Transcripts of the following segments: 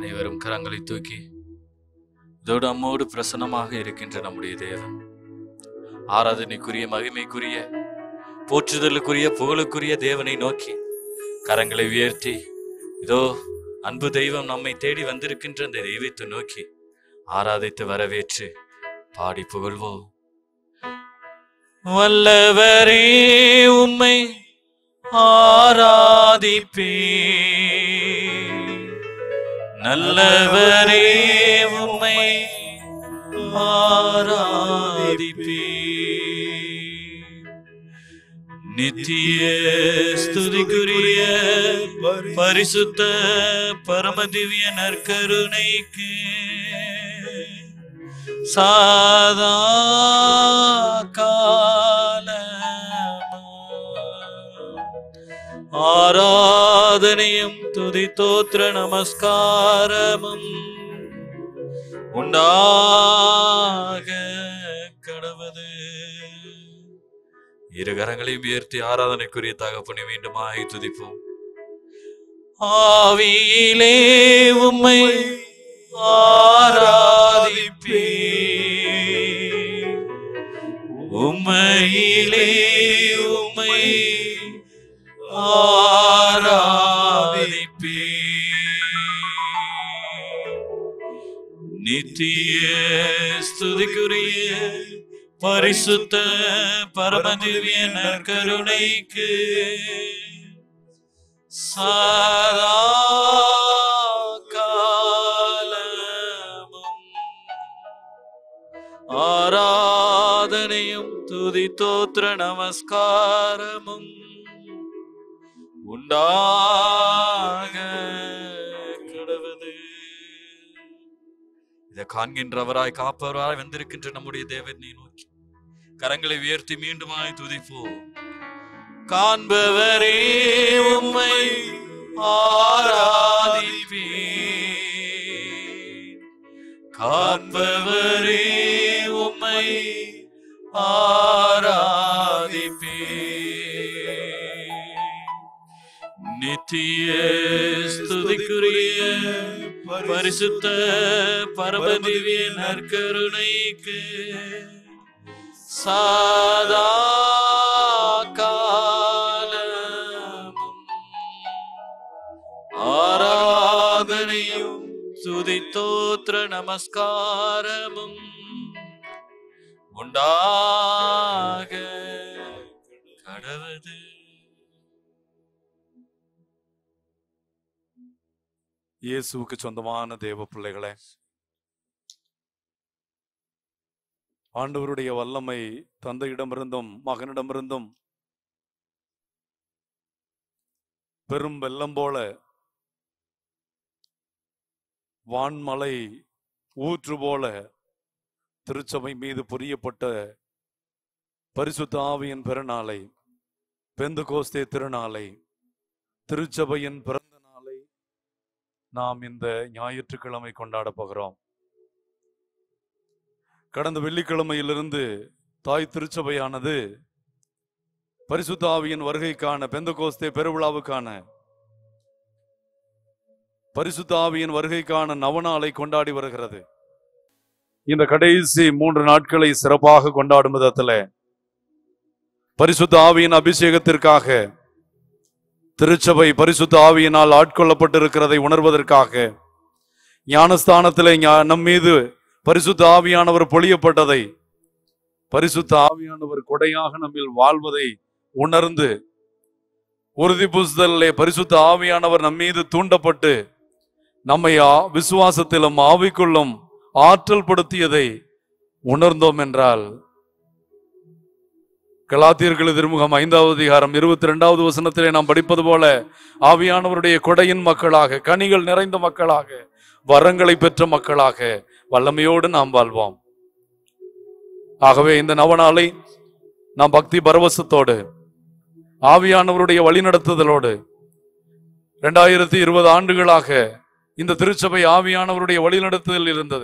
அனைவரும் கரங்களை தூக்கி இதோடு அம்மோடு பிரசன்னமாக இருக்கின்ற நம்முடைய தேவன் ஆராதனைக்குரிய மகிமைக்குரிய போற்றுதலுக்குரிய புகழுக்குரிய தேவனை நோக்கி கரங்களை உயர்த்தி இதோ அன்பு தெய்வம் நம்மை தேடி வந்திருக்கின்ற இந்த தெய்வத்தை நோக்கி ஆராதித்து வரவேற்று பாடி புகழ்வோம் வல்லவரே உம்மை ஆராதிப்பே நல்லவரே உம்மை ஆராதிப்பே நித்திய ஸ்துதிக்குரிய பரிசுத்த பரமதிவ்ய நற்கருணைக்கு சாதா காலமும் ஆராதனையும் துதி தோத்திர நமஸ்காரமும் உண்டாக கடவது இரு கரங்களையும் உயர்த்தி ஆராதனைக்குரிய தகப்பனை மீண்டுமாய் துதிப்போம் ஆவியிலே உம்மை ஆராதிப்பே உம்மையிலே உம்மை ஆராதிப்பே நித்திய ஸ்துதிக்குரிய பரிசுத்த பரமதிவ்ய நற்கருணைக்கு சதா காலமும் ஆராதனையும் துதி தோத்திர நமஸ்காரமும் உண்டாக கடவுது இதை காண்கின்றவராய் காப்பவராய் வந்திருக்கின்ற நம்முடைய தேவனை நோக்கி கரங்களை உயர்த்தி மீண்டுமாய் துதிப்போம் காண்பவரே உம்மை ஆராதிப்பே காண்பவரே உம்மை ஆராதிப்பே நித்திய ஸ்துதிக்குரிய பரிசுத்த பரமதிவிய நற்கருணைக்கு சாதா காலமும் ஆராதனையும் துதி தோத்திர நமஸ்காரமும் உண்டாக கடவுது இயேசுவுக்கு சொந்தமான தேவ பிள்ளைகளே ஆண்டவருடைய வல்லமை தந்தையிடமிருந்தும் மகனிடமிருந்தும் பெரும் வெள்ளம் போல வான்மலை ஊற்று போல திருச்சபை மீது புரியப்பட்ட பரிசுத்த ஆவியின் பெருநாளை பெந்து கோஸ்தே திருநாளை திருச்சபையின் பிறந்த நாளை நாம் இந்த ஞாயிற்றுக்கிழமை கொண்டாட போகிறோம் கடந்த வெள்ளிக்கிழமையிலிருந்து தாய் திருச்சபையானது பரிசுத்த ஆவியின் வருகைக்கான பெந்தகோஸ்தே பெருவிழாவுக்கான பரிசுத்த ஆவியின் வருகைக்கான நவநாளை கொண்டாடி வருகிறது இந்த கடைசி மூன்று நாட்களை சிறப்பாக கொண்டாடும் விதத்தில் பரிசுத்த ஆவியின் அபிஷேகத்திற்காக திருச்சபை பரிசுத்த ஆவியினால் ஆட்கொள்ளப்பட்டிருக்கிறதை உணர்வதற்காக ஞானஸ்தானத்திலே ஞா- நம் மீது பரிசுத்த ஆவியானவர் பொழியப்பட்டதை பரிசுத்த ஆவியானவர் கொடையாக நம்மில் வாழ்வதை உணர்ந்து உறுதி புஸ்தலிலே பரிசுத்த ஆவியானவர் நம் மீது தூண்டப்பட்டு நம்மை ஆ- விசுவாசத்திலும் ஆவிக்குள்ளும் ஆற்றல் படுத்தியதை உணர்ந்தோம் என்றால் கலாத்தியர்கள் திருமுகம் ஐந்தாவது அதிகாரம் இருபத்தி ரெண்டாவது வசனத்திலே நாம் படிப்பது போல ஆவியானவருடைய கொடையின் மக்களாக கனிகள் நிறைந்த மக்களாக வரங்களை பெற்ற மக்களாக வல்லமையோடு நாம் வாழ்வோம் ஆகவே இந்த நவநாளை நாம் பக்தி பரவசத்தோடு ஆவியானவருடைய வழிநடத்துதலோடு இரண்டாயிரத்தி இருபது ஆண்டுகளாக இந்த திருச்சபை ஆவியானவருடைய வழிநடத்துதல் இருந்தது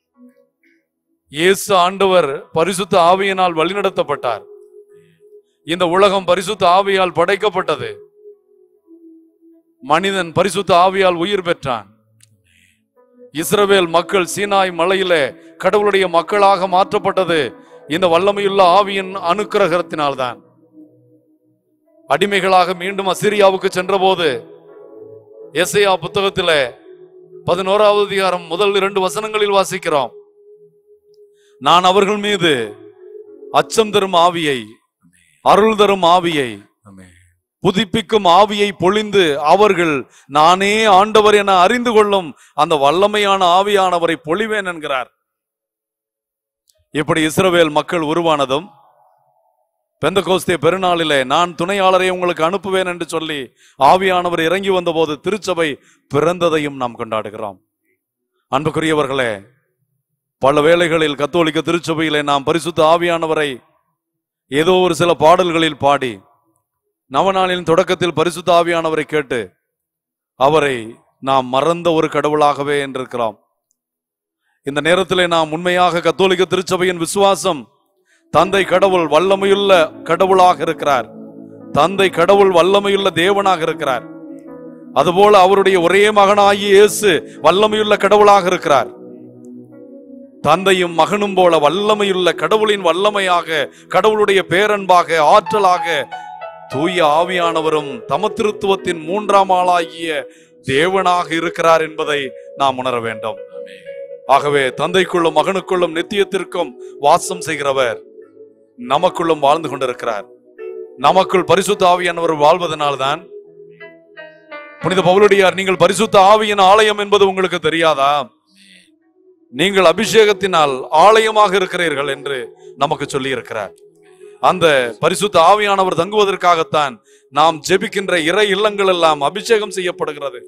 இயேசு ஆண்டவர் பரிசுத்த ஆவியினால் வழிநடத்தப்பட்டார் இந்த உலகம் பரிசுத்த ஆவியால் படைக்கப்பட்டது மனிதன் பரிசுத்த ஆவியால் உயிர் பெற்றான் இஸ்ரவேல் மக்கள் சீனாய் மலையிலே கடவுளுடைய மக்களாக மாற்றப்பட்டது இந்த வல்லமையுள்ள ஆவியின் அனுக்கிரகத்தினால்தான் அடிமைகளாக மீண்டும் அசிரியாவுக்கு சென்றபோது எஸ்ஐயா புத்தகத்திலே பதினோராவது அதிகாரம் முதல் இரண்டு வசனங்களில் வாசிக்கிறோம் நான் அவர்கள் மீது அச்சம் தரும் ஆவியை அருள் தரும் ஆவியை புதுப்பிக்கும் ஆவியை பொழிந்து அவர்கள் நானே ஆண்டவர் என அறிந்து கொள்ளும் அந்த வல்லமையான ஆவியானவரை பொழிவேன் என்கிறார் இப்படி இஸ்ரவேல் மக்கள் உருவானதும் பெந்தகோஸ்தே பெருநாளிலே நான் துணையாளரை உங்களுக்கு அனுப்புவேன் என்று சொல்லி ஆவியானவர் இறங்கி வந்தபோது திருச்சபை பிறந்ததையும் நாம் கொண்டாடுகிறோம் அன்புக்குரியவர்களே பல வேளைகளில் கத்தோலிக்க திருச்சபையிலே நாம் பரிசுத்த ஆவியானவரை ஏதோ ஒரு சில பாடல்களில் பாடி நவநாளின் தொடக்கத்தில் பரிசுத்த ஆவியானவரை கேட்டு அவரை நாம் மறந்த ஒரு கடவுளாகவே என்றிருக்கிறோம் இந்த நேரத்திலே நாம் உண்மையாக கத்தோலிக்க திருச்சபையின் விசுவாசம் தந்தை கடவுள் வல்லமையுள்ள கடவுளாக இருக்கிறார் தந்தை கடவுள் வல்லமையுள்ள தேவனாக இருக்கிறார் அதுபோல அவருடைய ஒரே மகனாகிய இயேசு வல்லமையுள்ள கடவுளாக இருக்கிறார் தந்தையும் மகனும் போல வல்லமையுள்ள கடவுளின் வல்லமையாக கடவுளுடைய பேரன்பாக ஆற்றலாக தூய ஆவியானவரும் தமத்திருத்துவத்தின் மூன்றாம் ஆளாகிய தேவனாக இருக்கிறார் என்பதை நாம் உணர வேண்டும் ஆகவே தந்தைக்குள்ளும் மகனுக்குள்ளும் நித்தியத்திற்கும் வாசம் செய்கிறவர் நமக்குள்ளும் வாழ்ந்து கொண்டிருக்கிறார் நமக்குள் பரிசுத்த ஆவியானவர் வாழ்வதனால்தான் புனித பவுலடியார் நீங்கள் பரிசுத்த ஆவியின் ஆலயம் என்பது உங்களுக்கு தெரியாதா நீங்கள் அபிஷேகத்தினால் ஆலயமாக இருக்கிறீர்கள் என்று நமக்கு சொல்லி இருக்கிறார் அந்த பரிசுத்த ஆவியானவர் தங்குவதற்காகத்தான் நாம் ஜெபிக்கின்ற இறை இல்லங்கள் எல்லாம் அபிஷேகம் செய்யப்படுகிறது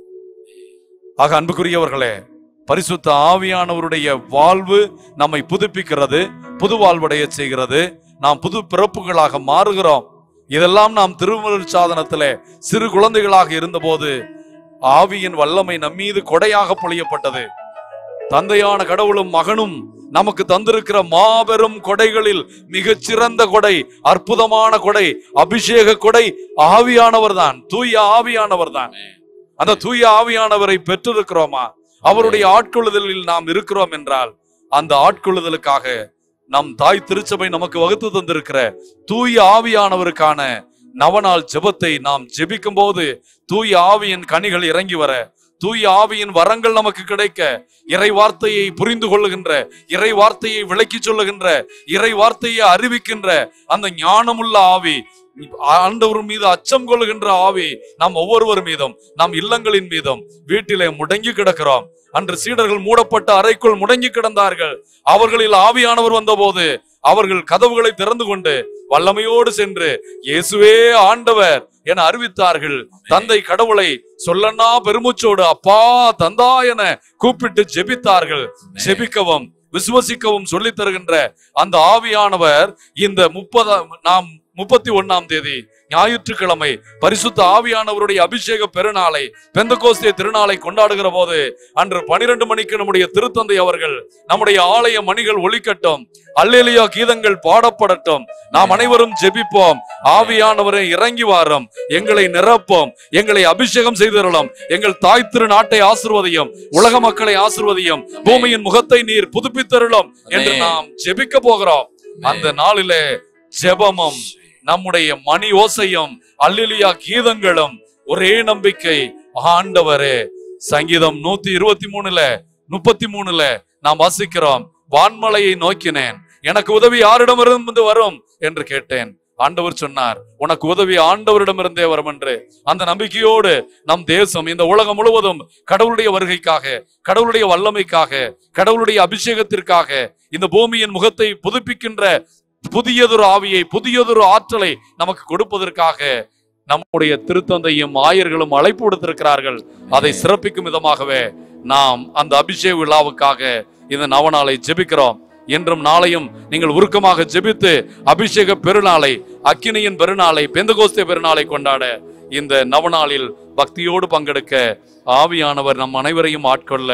ஆக அன்புக்குரியவர்களே பரிசுத்த ஆவியானவருடைய வாழ்வு நம்மை புதுப்பிக்கிறது புது வாழ்வடைய செய்கிறது நாம் புது பிறப்புகளாக மாறுகிறோம் இதெல்லாம் நாம் திருமலர் சாதனத்திலே சிறு குழந்தைகளாக இருந்தபோது ஆவியின் வல்லமை நம்மீது கொடையாக பொழியப்பட்டது தந்தையான கடவுளும் மகனும் நமக்கு தந்திருக்கிற மாபெரும் கொடைகளில் மிகச் சிறந்த கொடை அற்புதமான கொடை அபிஷேக கொடை ஆவியானவர் தான் தூய ஆவியானவர் தான் அந்த தூய ஆவியானவரை பெற்றிருக்கிறோமா அவருடைய ஆட்கொள்ளுதலில் நாம் இருக்கிறோம் என்றால் அந்த ஆட்கொள்ளுதலுக்காக நம் தாய் திருச்சபை நமக்கு வகுத்து தந்திருக்கிற தூய ஆவியானவருக்கான நவநாள் ஜெபத்தை நாம் ஜெபிக்கும் போது தூய ஆவியின் கனிகள் இறங்கி வர தூய ஆவியின் வரங்கள் நமக்கு கிடைக்க இறை வார்த்தையை புரிந்து கொள்ளுகின்ற இறை வார்த்தையை விளக்கி சொல்லுகின்ற இறை வார்த்தையை அறிவிக்கின்ற அந்த ஞானமுள்ள ஆவி ஆண்டவர் மீது அச்சம் கொள்ளுகின்ற ஆவி நாம் ஒவ்வொருவர் மீதும் நம் இல்லங்களின் மீதும் வீட்டிலே முடங்கி கிடக்கிறோம் அன்று சீடர்கள் மூடப்பட்ட அறைக்குள் முடங்கி கிடந்தார்கள் அவர்களில் ஆவியானவர் வந்தபோது அவர்கள் கதவுகளை திறந்து கொண்டு வல்லமையோடு சென்று இயேசுவே ஆண்டவர் என அறிவித்தார்கள் தந்தை கடவுளை சொல்லனா பெருமுச்சோடு அப்பா தந்தா என கூப்பிட்டு ஜெபித்தார்கள் ஜெபிக்கவும் விசுவசிக்கவும் சொல்லித் தருகின்ற அந்த ஆவியானவர் இந்த முப்பது நாம் முப்பத்தி ஒண்ணாம் தேதி ஞாயிற்றுக்கிழமை பரிசுத்த ஆவியானவருடைய அபிஷேக பெருநாளை பெந்தகோஸ்தே திருநாளை கொண்டாடுகிற போது அன்று பனிரெண்டு மணிக்கு நம்முடைய திருத்தந்தை அவர்கள் நம்முடைய ஆலய மணிகள் ஒலிக்கட்டும் அல்லேலியா கீதங்கள் பாடப்படட்டும் நாம் அனைவரும் ஜெபிப்போம் ஆவியானவரை இறங்கி வாரம் எங்களை நிரப்போம் எங்களை அபிஷேகம் செய்திரலாம் எங்கள் தாய் திரு நாட்டை ஆசிர்வதியும் உலக மக்களை ஆசிர்வதியும் பூமியின் முகத்தை நீர் புதுப்பித்தருளும் என்று நாம் ஜெபிக்க போகிறோம் அந்த நாளிலே ஜெபமும் நம்முடைய மணி ஓசையும் அல்லிலியா கீதங்களும் ஒரே நம்பிக்கை ஆண்டவரே சங்கீதம் நூத்தி இருபத்தி மூணுல முப்பத்தி மூணுல நாம் வாசிக்கிறோம் வான்மலையை நோக்கினேன் எனக்கு உதவி யாரிடமிருந்து வரும் என்று கேட்டேன் ஆண்டவர் சொன்னார் உனக்கு உதவி ஆண்டவரிடமிருந்தே வரும் என்று அந்த நம்பிக்கையோடு நம் தேசம் இந்த உலகம் முழுவதும் கடவுளுடைய வருகைக்காக கடவுளுடைய வல்லமைக்காக கடவுளுடைய அபிஷேகத்திற்காக இந்த பூமியின் முகத்தை புதுப்பிக்கின்ற புதியதொரு ஆவியை புதியதொரு ஆற்றலை நமக்கு கொடுப்பதற்காக நம்முடைய திருத்தந்தையும் ஆயர்களும் அழைப்பு விடுத்திருக்கிறார்கள் அதை சிறப்பிக்கும் விதமாகவே நாம் அந்த அபிஷேக விழாவுக்காக இந்த நவநாளை ஜெபிக்கிறோம் என்றும் நாளையும் நீங்கள் உருக்கமாக ஜெபித்து அபிஷேக பெருநாளை அக்கினியின் பெருநாளை பெந்தகோஸ்தே பெருநாளை கொண்டாட இந்த நவநாளில் பக்தியோடு பங்கெடுக்க ஆவியானவர் நம் அனைவரையும் ஆட்கொள்ள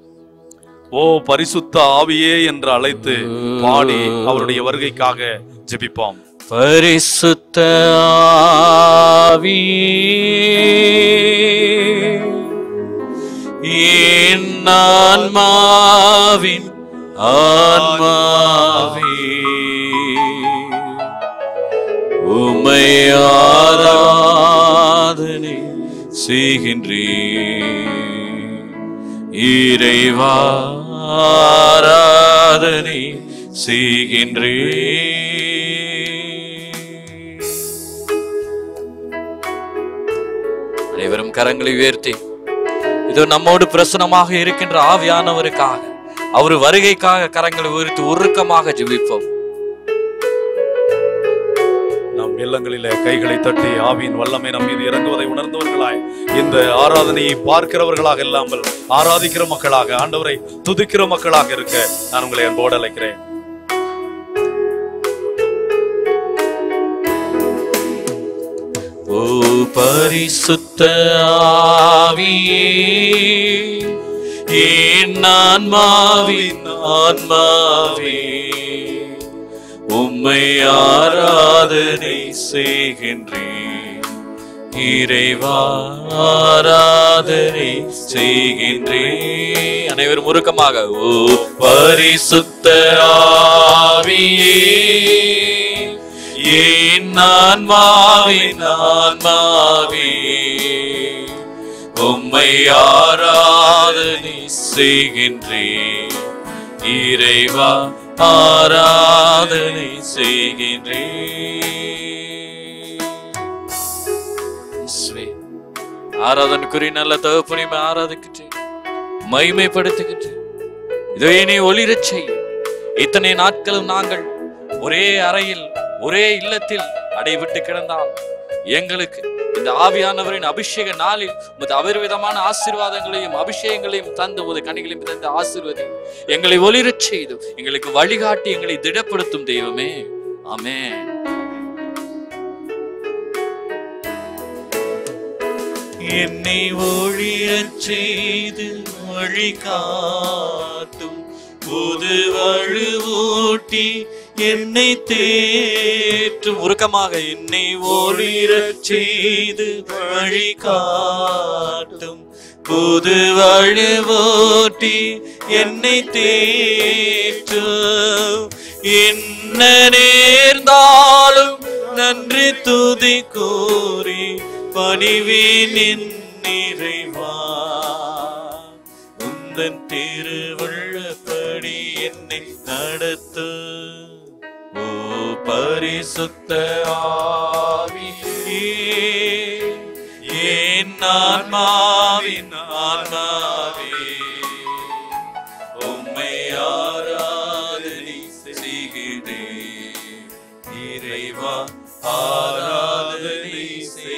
ஓ பரிசுத்த ஆவியே என்று அழைத்து பாடி அவருடைய வருகைக்காக ஜெபிப்போம் பரிசுத்த ஆவி என் ஆன்மாவின் ஆன்மாவே உமை ஆராதனை செய்கின்றேன் இறைவா ஆராதனை செய்கின்றேன் அனைவரும் கரங்களை உயர்த்தி இதோ நம்மோடு பிரசனமாக இருக்கின்ற ஆவியானவருக்காக அவர் வருகைக்காக கரங்களை உயர்த்தி உருக்கமாக ஜெபிப்போம் நம் இல்லங்களிலே கைகளை தட்டி ஆவியின் வல்லமை நம் மீது இறங்குவதை உணர்ந்தவர்களாய் இந்த ஆராதனையை பார்க்கிறவர்களாக இல்லாமல் ஆராதிக்கிற மக்களாக ஆண்டவரை துதிக்கிற மக்களாக இருக்க நான் உங்களை அன்போடு அழைக்கிறேன் ஓ பரிசுத்த ஆவியே என் ஆன்மாவின் ஆன்மாவே உம்மை ஆராதனை செய்கின்றேன் இறைவா ஆராதனை செய்கின்றேன் அனைவரும் முருக்கமாக ஓ பரிசுத்த ஆவியே என் ஆன்மாவின் ஆன்மாவே உம்மை ஆராதனை செய்கின்றேன் இறைவா ஆராதனை செய்கின்றேன் இயேசுவே, ஆராதனைக்குரிய நல்ல தகப்பனையுமே ஆராதிக்கின்றேன் மைமைப்படுத்துகின்றேன் இதோ என்னை ஒளிரச் செய்யும் இத்தனை நாட்களும் நாங்கள் ஒரே அறையில் ஒரே இல்லத்தில் அடைவிட்டு கிடந்தால் எங்களுக்கு இந்த ஆவியானவரின் அபிஷேக நாளில் உமது அபரிவிதமான ஆசீர்வாதங்களையும் அபிஷேகங்களையும் தந்து உமது கனிகளையும் தந்து ஆசீர்வதி எங்களை ஒளிரச் செய்து எங்களுக்கு வழிகாட்டி எங்களை திடப்படுத்தும் தெய்வமே ஆமென் என்னை ஒழியச் செய்து வழி காட்டும் புது வழுவூட்டி என்னை தேற்றும் உருக்கமாக என்னை ஒளிரச் செய்து வழி காட்டும் புது வழுவூட்டி என்னை தேற்றும் என்ன நேர்ந்தாலும் நன்றி துதி கூறி பணிவேன் என் நிறைவா உந்தன் திருவள்ளப்படி என்னை நடத்து ஓ பரிசுத்த ஆவியே என் ஆன்மாவின் ஆன்மாவே உம்மை ஆராதனை செய்கிறேன் இறைவா ஆராதனை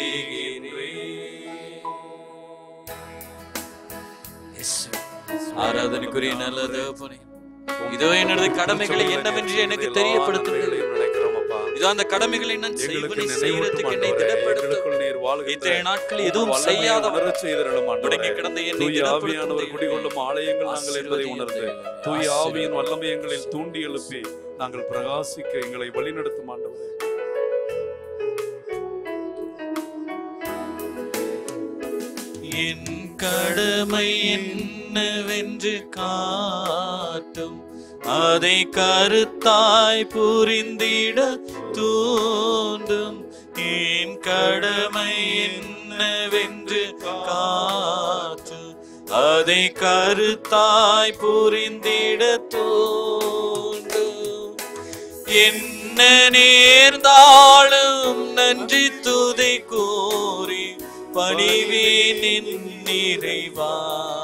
செய்கிறேன் ஆராதனைக்குரிய நல்ல தகப்பனே இதோ எனது கடமைகளை என்னவென்று எனக்கு தெரியப்படுத்துங்கள் இதோ அந்த கடமைகளை நான் செய்வனை செய்யறதுக்கு என்னை திடப்படுத்தும் இத்தனை நாட்கள் எதுவும் செய்யாதவர் முடங்கி கிடந்த என்னை தூய திடப்படுத்தும் ஆவியானவர் குடிகொள்ளும் ஆலயங்கள் நாங்கள் என்பதை உணர்ந்து தூய ஆவியின் வல்லமை எங்களில் தூண்டி எழுப்பி நாங்கள் பிரகாசிக்க எங்களை வழிநடத்தும் ஆண்டவரே என் கடமை என்னவென்று காட்டும் அதை கருத்தாய் புரிந்திட தூண்டும் என் கடமை என்னவென்று காட்டும் அதை கருத்தாய் புரிந்திட தூண்டும் என்ன நேர்ந்தாலும் நன்றி துதை கூறி பணிவேன் என் நிறைவா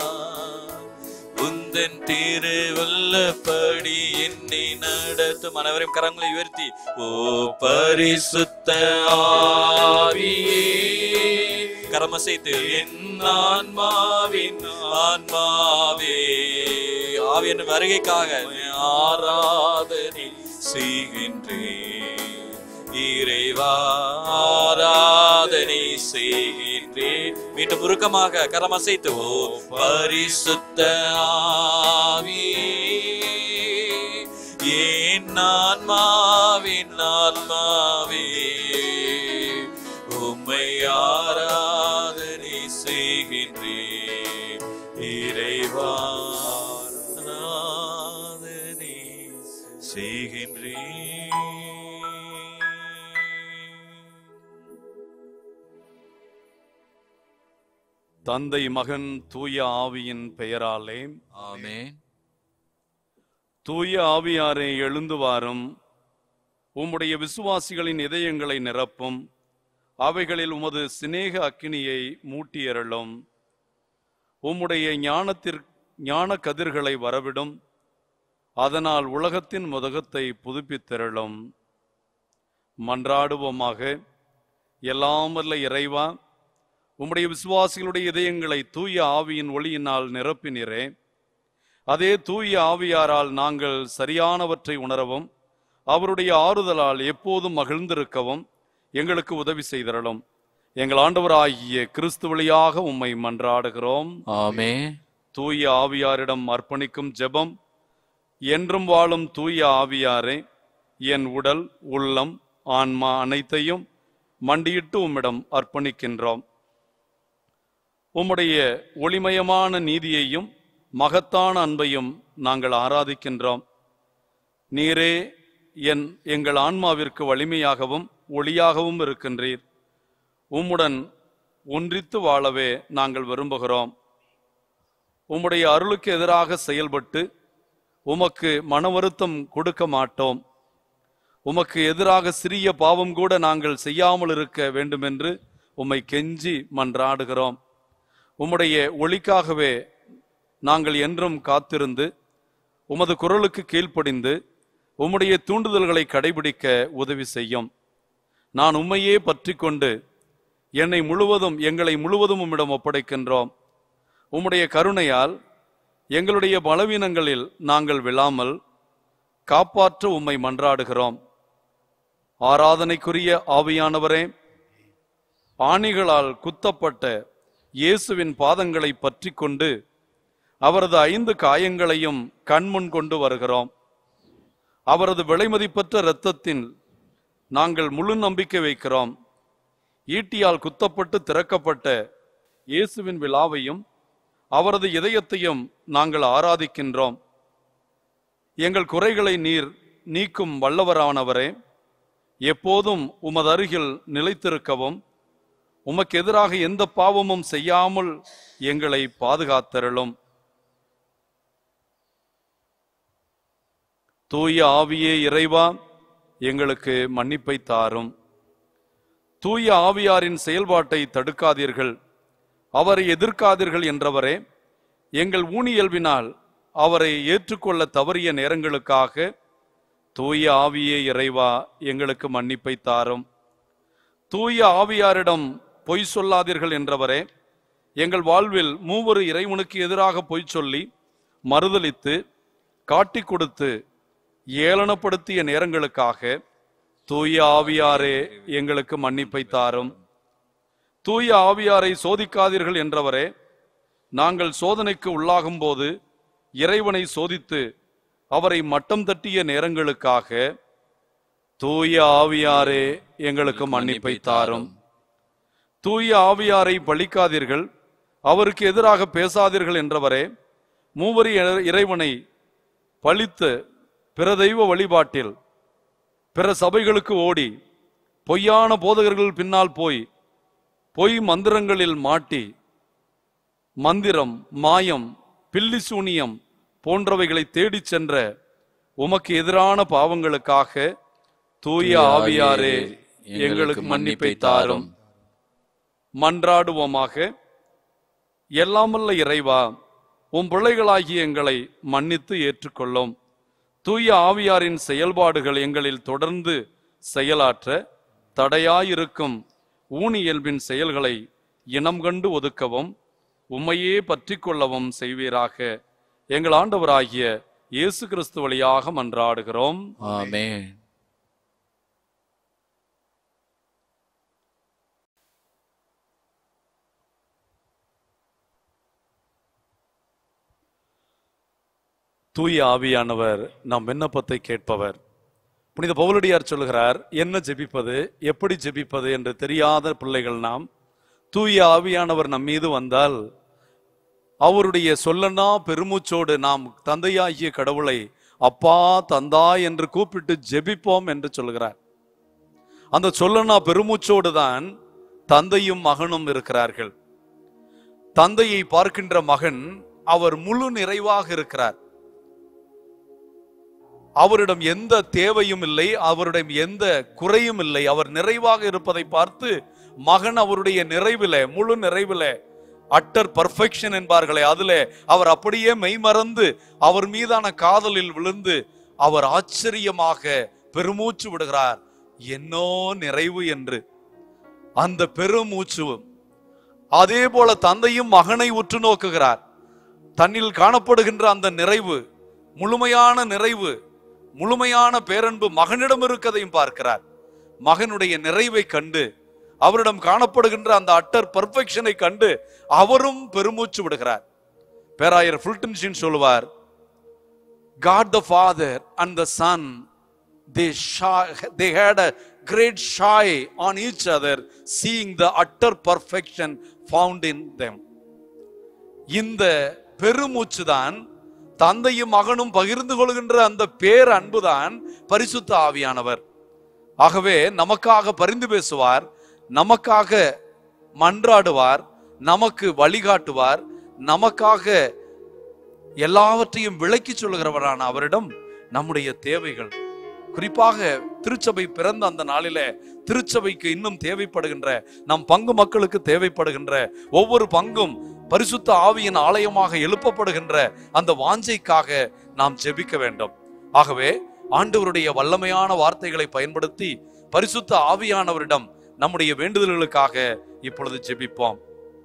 உந்தன் திருவல்லப்படி என்னை நடத்தும் அனைவரையும் கரங்களை உயர்த்தி ஓ பரிசுத்த ஆவியே கரமசைத்து என் ஆன்மாவின் ஆன்மாவே ஆவியின் வருகைக்காக ஆராதனை செய்கின்றேன் இறைவா ஆராதனை செய்கின்றேன் மீண்டும் உருக்கமாக கரமசைத்து ஓ பரிசுத்த ஆவியே என் ஆன்மாவின் ஆன்மாவே உம்மை ஆராதனை செய்கின்றேன் இறைவா ஆராதனை செய்கின்றேன் தந்தை மகன் தூய ஆவியின் பெயராலே ஆமென் தூய ஆவியாரே எழுந்து வாரும் உம்முடைய விசுவாசிகளின் இதயங்களை நிரப்பும் அவைகளில் உமது சிநேக அக்கினியை மூட்டியருளும் உம்முடைய ஞானத்திற் ஞான கதிர்களை வரவிடும் அதனால் உலகத்தின் முதுகத்தை புதுப்பித்திரளும் மன்றாடுவோமாக எல்லாம் வல்ல இறைவா உம்முடைய விசுவாசிகளுடைய இதயங்களை தூய ஆவியின் ஒளியினால் நிரப்பினரே அதே தூய ஆவியாரால் நாங்கள் சரியானவற்றை உணரவும் அவருடைய ஆறுதலால் எப்போதும் மகிழ்ந்திருக்கவும் எங்களுக்கு உதவி செய்தரலும் எங்கள் ஆண்டவராகிய கிறிஸ்து வழியாக உம்மை மன்றாடுகிறோம் ஆமென் தூய ஆவியாரிடம் அர்ப்பணிக்கும் ஜெபம் என்றும் வாழும் தூய ஆவியாரே என் உடல் உள்ளம் ஆன்மா அனைத்தையும் மண்டியிட்டு உம்மிடம் அர்ப்பணிக்கின்றோம் உம்முடைய ஒளிமயமான நீதியையும் மகத்தான அன்பையும் நாங்கள் ஆராதிக்கின்றோம் நீரே என் எங்கள் ஆன்மாவிற்கு வலிமையாகவும் ஒளியாகவும் இருக்கின்றீர் உம்முடன் ஒன்றித்து வாழவே நாங்கள் விரும்புகிறோம் உம்முடைய அருளுக்கு எதிராக செயல்பட்டு உமக்கு மன வருத்தம் கொடுக்க மாட்டோம் உமக்கு எதிராக சிறிய பாவம் கூட நாங்கள் செய்யாமல் இருக்க வேண்டுமென்று உம்மை கெஞ்சி மன்றாடுகிறோம் உம்முடைய ஒளிக்காகவே நாங்கள் என்றும் காத்திருந்து உமது குரலுக்கு கீழ்ப்படிந்து உம்முடைய தூண்டுதல்களை கடைபிடிக்க உதவி செய்யும் நான் உம்மையே பற்றி கொண்டு என்னை முழுவதும் எங்களை முழுவதும் உம்மிடம் ஒப்படைக்கின்றோம் உம்முடைய கருணையால் எங்களுடைய பலவீனங்களில் நாங்கள் விழாமல் காப்பாற்ற உம்மை மன்றாடுகிறோம் ஆராதனைக்குரிய ஆவியானவரே ஆணிகளால் குத்தப்பட்ட இயேசுவின் பாதங்களை பற்றி கொண்டு அவரது ஐந்து காயங்களையும் கண்முன் கொண்டு வருகிறோம் அவரது விலைமதிப்பற்ற இரத்தத்தில் நாங்கள் முழு நம்பிக்கை வைக்கிறோம் ஈட்டியால் குத்தப்பட்டு திறக்கப்பட்ட இயேசுவின் விழாவையும் அவரது இதயத்தையும் நாங்கள் ஆராதிக்கின்றோம் எங்கள் குறைகளை நீர் நீக்கும் வல்லவரானவரே எப்போதும் உமது அருகில் நிலைத்திருக்கவும் உமக்கு எதிராக எந்த பாவமும் செய்யாமல் எங்களை பாதுகாத்தருளும் தூய ஆவியே இறைவா எங்களுக்கு மன்னிப்பை தாரும் தூய ஆவியாரின் செயல்பாட்டை தடுக்காதீர்கள் அவரை எதிர்க்காதீர்கள் என்றவரே எங்கள் ஊனியல்பினால் அவரை ஏற்றுக்கொள்ள தவறிய நேரங்களுக்காக தூய ஆவியே இறைவா எங்களுக்கு மன்னிப்பை தாரும் தூய ஆவியாரிடம் பொய் சொல்லாதீர்கள் என்றவரே எங்கள் வாழ்வில் மூவரு இறைவனுக்கு எதிராக பொய் சொல்லி மறுதலித்து காட்டிக் கொடுத்து ஏளனப்படுத்திய நேரங்களுக்காக தூய ஆவியாரே எங்களுக்கு மன்னிப்பை தாரும் தூய ஆவியாரை சோதிக்காதீர்கள் என்றவரே நாங்கள் சோதனைக்கு உள்ளாகும் போது இறைவனை சோதித்து அவரை மட்டம் தட்டிய நேரங்களுக்காக தூய ஆவியாரே எங்களுக்கு மன்னிப்பை தாரும் தூய ஆவியாரை பழிக்காதீர்கள் அவருக்கு எதிராக பேசாதீர்கள் என்றவரே மூவரி இறை- இறைவனை பழித்து பிற தெய்வ வழிபாட்டில் பிற சபைகளுக்கு ஓடி பொய்யான போதகர்கள் பின்னால் போய் பொய் மந்திரங்களில் மாட்டி மந்திரம் மாயம் பில்லி சூனியம் போன்றவைகளை தேடிச் சென்ற உமக்கு எதிரான பாவங்களுக்காக தூய ஆவியாரே எங்களுக்கு மன்னிப்பை தாரும் மன்றாடுவோமாக எல்லாமல்ல இறைவா உம் பிள்ளைகளாகிய எங்களை மன்னித்து ஏற்றுக்கொள்ளும் தூய ஆவியாரின் செயல்பாடுகள் எங்களில் தொடர்ந்து செயலாற்ற தடையாயிருக்கும் ஊனியல்பின் செயல்களை இனம் கண்டு ஒதுக்கவும் உம்மையே பற்றி கொள்ளவும் செய்வீராக எங்கள் ஆண்டவராகிய இயேசு கிறிஸ்து வழியாக மன்றாடுகிறோம் ஆமென் தூய ஆவியானவர் நம் விண்ணப்பத்தை கேட்பவர் புனித பவுலடியார் சொல்கிறார் என்ன ஜெபிப்பது எப்படி ஜெபிப்பது என்று தெரியாத பிள்ளைகள் நாம் தூய ஆவியானவர் நம் மீது வந்தால் அவருடைய சொல்லனா பெருமூச்சோடு நாம் தந்தையாகிய கடவுளை அப்பா தந்தா என்று கூப்பிட்டு ஜெபிப்போம் என்று சொல்கிறார் அந்த சொல்லனா பெருமூச்சோடு தான் தந்தையும் மகனும் இருக்கிறார்கள் தந்தையை பார்க்கின்ற மகன் அவர் முழு நிறைவாக இருக்கிறார் அவரிடம் எந்த தேவையும் இல்லை அவரிடம் எந்த குறையும் இல்லை அவர் நிறைவாக இருப்பதை பார்த்து மகன் அவருடைய நிறைவில முழு நிறைவில அட்டர் பர்ஃபெக்ஷன் என்பார்களே அதுல அவர் அப்படியே மெய்மறந்து அவர் மீதான காதலில் விழுந்து அவர் ஆச்சரியமாக பெருமூச்சு விடுகிறார் என்னோ நிறைவு என்று அந்த பெருமூச்சு அதே போல தந்தையும் மகனை உற்று நோக்குகிறார் தன்னில் காணப்படுகின்ற அந்த நிறைவு முழுமையான நிறைவு முழுமையான பேரன்பு மகனிடம் இருக்கதையும் பார்க்கிறார் மகனுடைய நிறைவை கண்டு அவரிடம் காணப்படுகின்ற அந்த அட்டர் பர்ஃபெக்ஷனை கண்டு அவரும் பெருமூச்சு விடுகிறார் பேராயர் ஃபுல்டன்ஷின் சொல்லுவார் God the Father and the Son they shy, they had a great shy on each other seeing the utter perfection found in them இந்த பெருமூச்சு தான் தந்தையும் மகனும் பகிர்ந்து கொள்கின்ற அந்த பேர் அன்புதான் பரிசுத்த ஆவியானவர் ஆகவே நமக்காக பரிந்து பேசுவார் நமக்காக மன்றாடுவார் நமக்கு வழிகாட்டுவார் நமக்காக எல்லாவற்றையும் விளக்கி சொல்லுகிறவரான அவரிடம் நம்முடைய தேவைகள் குறிப்பாக திருச்சபை பிறந்த அந்த நாளில திருச்சபைக்கு இன்னும் தேவைப்படுகின்ற நம் பங்கு மக்களுக்கு தேவைப்படுகின்ற ஒவ்வொரு பங்கும் பரிசுத்த ஆவியின் ஆலயமாக எழுப்பப்படுகின்ற அந்த வாஞ்சைக்காக நாம் ஜெபிக்க வேண்டும் ஆகவே ஆண்டவருடைய வல்லமையான வார்த்தைகளை பயன்படுத்தி பரிசுத்த ஆவியானவரிடம் நம்முடைய வேண்டுதல்களுக்காக இப்பொழுது ஜெபிப்போம்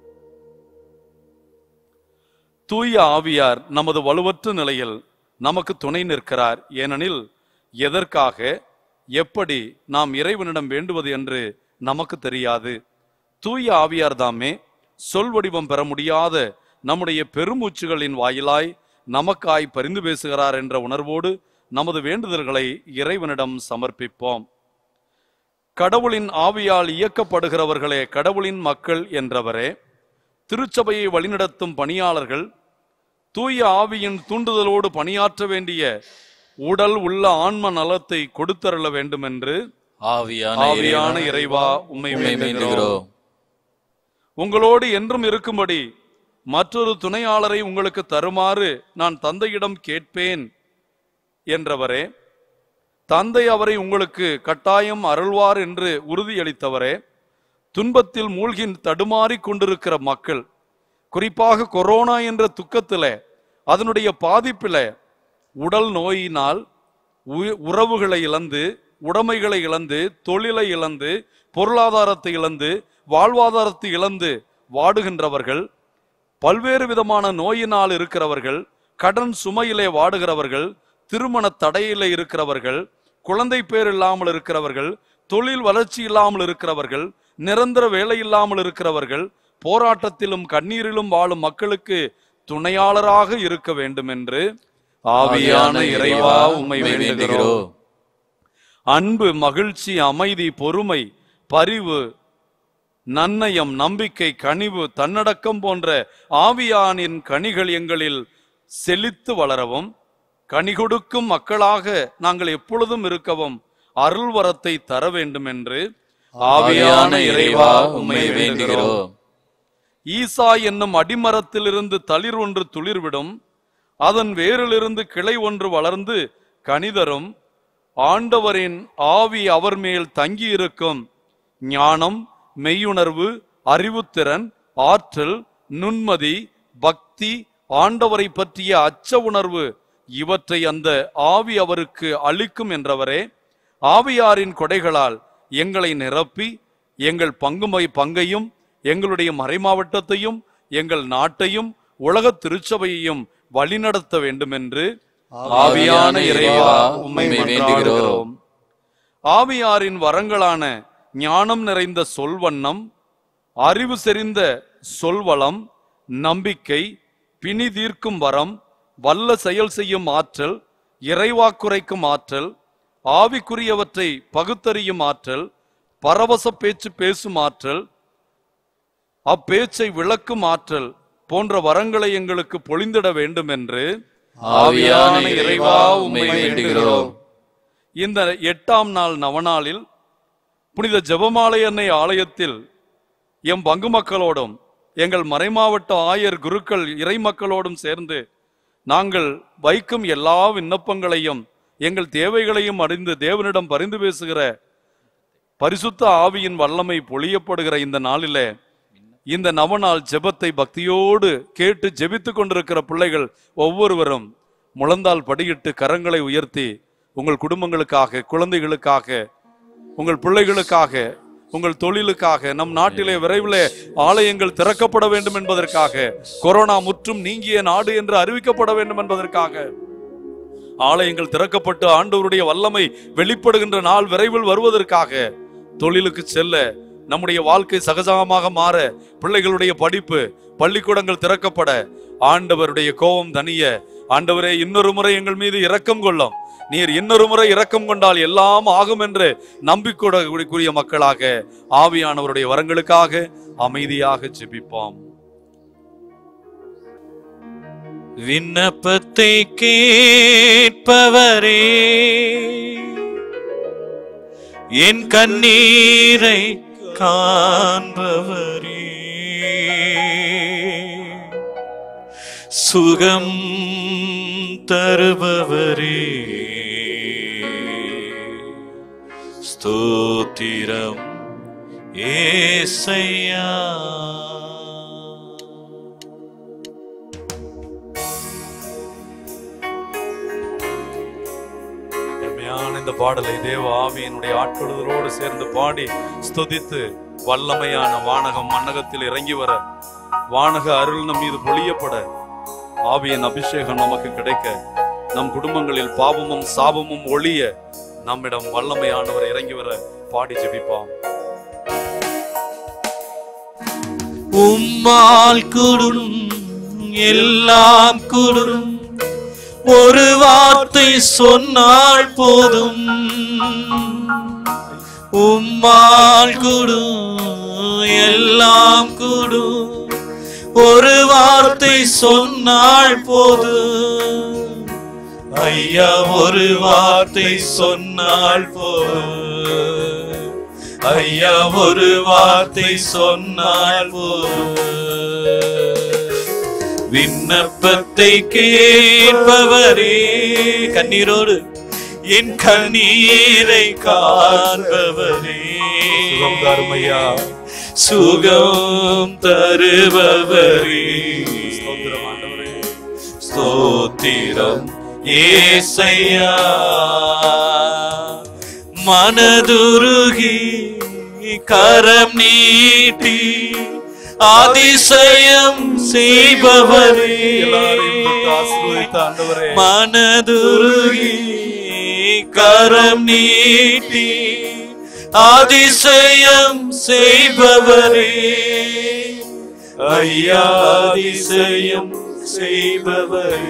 தூய ஆவியார் நமது வலுவற்ற நிலையில் நமக்கு துணை நிற்கிறார் ஏனெனில் எதற்காக எப்படி நாம் இறைவனிடம் வேண்டுவது என்று நமக்கு தெரியாது தூய ஆவியார் தாமே சொல் வடிவம் பெற முடியாத நம்முடைய பெருமூச்சுகளின் வாயிலாய் நமக்காய் பரிந்து பேசுகிறார் என்ற உணர்வோடு நமது வேண்டுதல்களை இறைவனிடம் சமர்ப்பிப்போம் கடவுளின் ஆவியால் இயக்கப்படுகிறவர்களே கடவுளின் மக்கள் என்றவரே திருச்சபையை வழிநடத்தும் பணியாளர்கள் தூய ஆவியின் தூண்டுதலோடு பணியாற்ற வேண்டிய உடல் உள்ள ஆன்ம நலத்தை கொடுத்தருள வேண்டும் என்று ஆவியான ஆவியான இறைவா, இறைவா உம்மை உம்மை வேண்டுகிறோம் வேண்டுகிறோம் உங்களோடு என்றும் இருக்கும்படி மற்றொரு துணையாளரை உங்களுக்கு தருமாறு நான் தந்தையிடம் கேட்பேன் என்றவரே தந்தை அவரை உங்களுக்கு கட்டாயம் அருள்வார் என்று உறுதியளித்தவரே துன்பத்தில் மூழ்கி தடுமாறிக் கொண்டிருக்கிற மக்கள் குறிப்பாக கொரோனா என்ற துக்கத்தில அதனுடைய பாதிப்பில உடல் நோயினால் உ- உறவுகளை இழந்து உடைமைகளை இழந்து தொழிலை இழந்து பொருளாதாரத்தை இழந்து வாழ்வாதாரத்தை இழந்து வாடுகின்றவர்கள் பல்வேறு விதமான நோயினால் இருக்கிறவர்கள் கடன் சுமையிலே வாடுகிறவர்கள் திருமண தடையிலே இருக்கிறவர்கள் குழந்தை பேர் இல்லாமல் இருக்கிறவர்கள் தொழில் வளர்ச்சி இல்லாமல் இருக்கிறவர்கள் நிரந்தர வேலை இல்லாமல் இருக்கிறவர்கள் போராட்டத்திலும் கண்ணீரிலும் வாழும் மக்களுக்கு துணையாளராக இருக்க வேண்டும் என்று ஆவியான இறைவா உம்மை வேண்டுகிறோம் அன்பு மகிழ்ச்சி அமைதி பொறுமை பரிவு நன்னயம் நம்பிக்கை கனிவு தன்னடக்கம் போன்ற ஆவியானின் கனிகள் எங்களில் செழித்து வளரவும் கனி கொடுக்கும் மக்களாக நாங்கள் எப்பொழுதும் இருக்கவும் அருள் வரத்தை தர வேண்டும் என்று ஆவியான இறைவா உம்மை வேண்டுகிறோம் ஈசா என்னும் அடிமரத்திலிருந்து தளிர் ஒன்று துளிர்விடும் அதன் வேரிலிருந்து கிளை ஒன்று வளர்ந்து கனிதரும் ஆண்டவரின் ஆவி அவர் மேல் தங்கியிருக்கும் ஞானம் மெய்யுணர்வு அறிவுத்திறன் ஆற்றல் நுண்மதி பக்தி ஆண்டவரை பற்றிய அச்ச உணர்வு இவற்றை அந்த ஆவி அவருக்கு அளிக்கும் என்றவரே ஆவியாரின் கொடைகளால் எங்களை நிரப்பி எங்கள் பங்குமை பங்கையும் எங்களுடைய மறைமாவட்டத்தையும் எங்கள் நாட்டையும் உலக திருச்சபையையும் வழிநடத்த வேண்டும் என்று ஆவியான இறைவா உம்மை மன்றாடுகிறோம் ஆவியாரின் வரங்களான ஞானம் நிறைந்த சொல்வண்ணம் அறிவு செறிந்த சொல்வளம் நம்பிக்கை பிணி தீர்க்கும் வரம் வல்ல செயல் செய்யும் ஆற்றல் இறைவாக்குரைக்கும் ஆற்றல் ஆவிக்குரியவற்றை பகுத்தறியும் ஆற்றல் பரவச பேச்சு பேசும் ஆற்றல் அப்பேச்சை விளக்கும் ஆற்றல் போன்ற வரங்களை எங்களுக்கு பொழிந்திட வேண்டும் என்று ஆவியான இறைவா உம்மை வேண்டுகிறோம் இந்த எட்டாம் நாள் நவநாளில் புனித ஜெபமாலை அன்னை ஆலயத்தில் எம் பங்கு மக்களோடும் எங்கள் மறைமாவட்ட ஆயர் குருக்கள் இறை மக்களோடும் சேர்ந்து நாங்கள் வைக்கும் எல்லா விண்ணப்பங்களையும் எங்கள் தேவைகளையும் அறிந்து தேவனிடம் பரிந்து பேசுகிற பரிசுத்த ஆவியின் வல்லமை பொழியப்படுகிற இந்த நாளிலே இந்த நவநாள் ஜெபத்தை பக்தியோடு கேட்டு ஜெபித்துக் கொண்டிருக்கிற பிள்ளைகள் ஒவ்வொருவரும் முழந்தால் படியிட்டு கரங்களை உயர்த்தி உங்கள் குடும்பங்களுக்காக குழந்தைகளுக்காக உங்கள் பிள்ளைகளுக்காக உங்கள் தொழிலுக்காக நம் நாட்டிலே விரைவில் ஆலயங்கள் திறக்கப்பட வேண்டும் என்பதற்காக கொரோனா முற்றும் நீங்கிய நாடு என்று அறிவிக்கப்பட வேண்டும் என்பதற்காக ஆலயங்கள் திறக்கப்பட்டு ஆண்டவருடைய வல்லமை வெளிப்படுகின்ற நாள் விரைவில் வருவதற்காக தொழிலுக்கு செல்ல நம்முடைய வாழ்க்கை சகஜமாக மாற பிள்ளைகளுடைய படிப்பு பள்ளிக்கூடங்கள் திறக்கப்பட ஆண்டவருடைய கோபம் தனிய ஆண்டவரே இன்னொரு முறை எங்கள் மீது இரக்கம் கொள்ளும் நீர் இன்னொரு முறை இரக்கம் கொண்டால் எல்லாம் ஆகும் என்று நம்பிக்கூடக்கூடிய மக்களாக ஆவியானவருடைய வரங்களுக்காக அமைதியாக ஜெபிப்போம் விண்ணப்பத்தை கேட்பவரே என் கண்ணீரை காண்பவரே சுகம் தருபவரே ஸ்தோத்திரம் ஏசையா அருமையான இந்த பாடலை தேவ ஆவியினுடைய ஆட்கொள்ளுதலோடு சேர்ந்து பாடி ஸ்துதித்து வல்லமையான வானகம் மன்னகத்தில் இறங்கி வர வானக அருள் நம் மீது பொழியப்பட ஆவியின் அபிஷேகம் நமக்கு கிடைக்க நம் குடும்பங்களில் பாவமும் சாபமும் ஒளிய நம்மிடம் வல்லமையானவர் இறங்கி வர பாடி ஜெபிப்போம் உம்மால் குடும் எல்லாம் குடும் ஒரு வார்த்தை சொன்னால் போதும் உம்மால் குடும் எல்லாம் குடும் ஒரு வார்த்தை சொன்னால் போதும் ஐயா ஒரு வார்த்தை சொன்னால் போதும் ஐயா ஒரு வார்த்தை சொன்னால் போதும். விண்ணப்பத்தை கேட்பவரே கண்ணீரோடு என் கண்ணீரை காண்பவரே சுகம் தரும் ஐயா. சுகம் தருபவரே ஸ்தோத்திரம் ஆண்டவரே. ஸ்தோத்திரம் ஏசையா மனதுருகி கரம் நீட்டி அதிசயம் செய்பவரே எல்லாரையும் தொட்டு ஆசீர்வதித்த ஆண்டவரே மனதுருகி கரம் நீட்டி அதிசயம் செய்பவரே ஐயா அதிசயம் செய்பவரே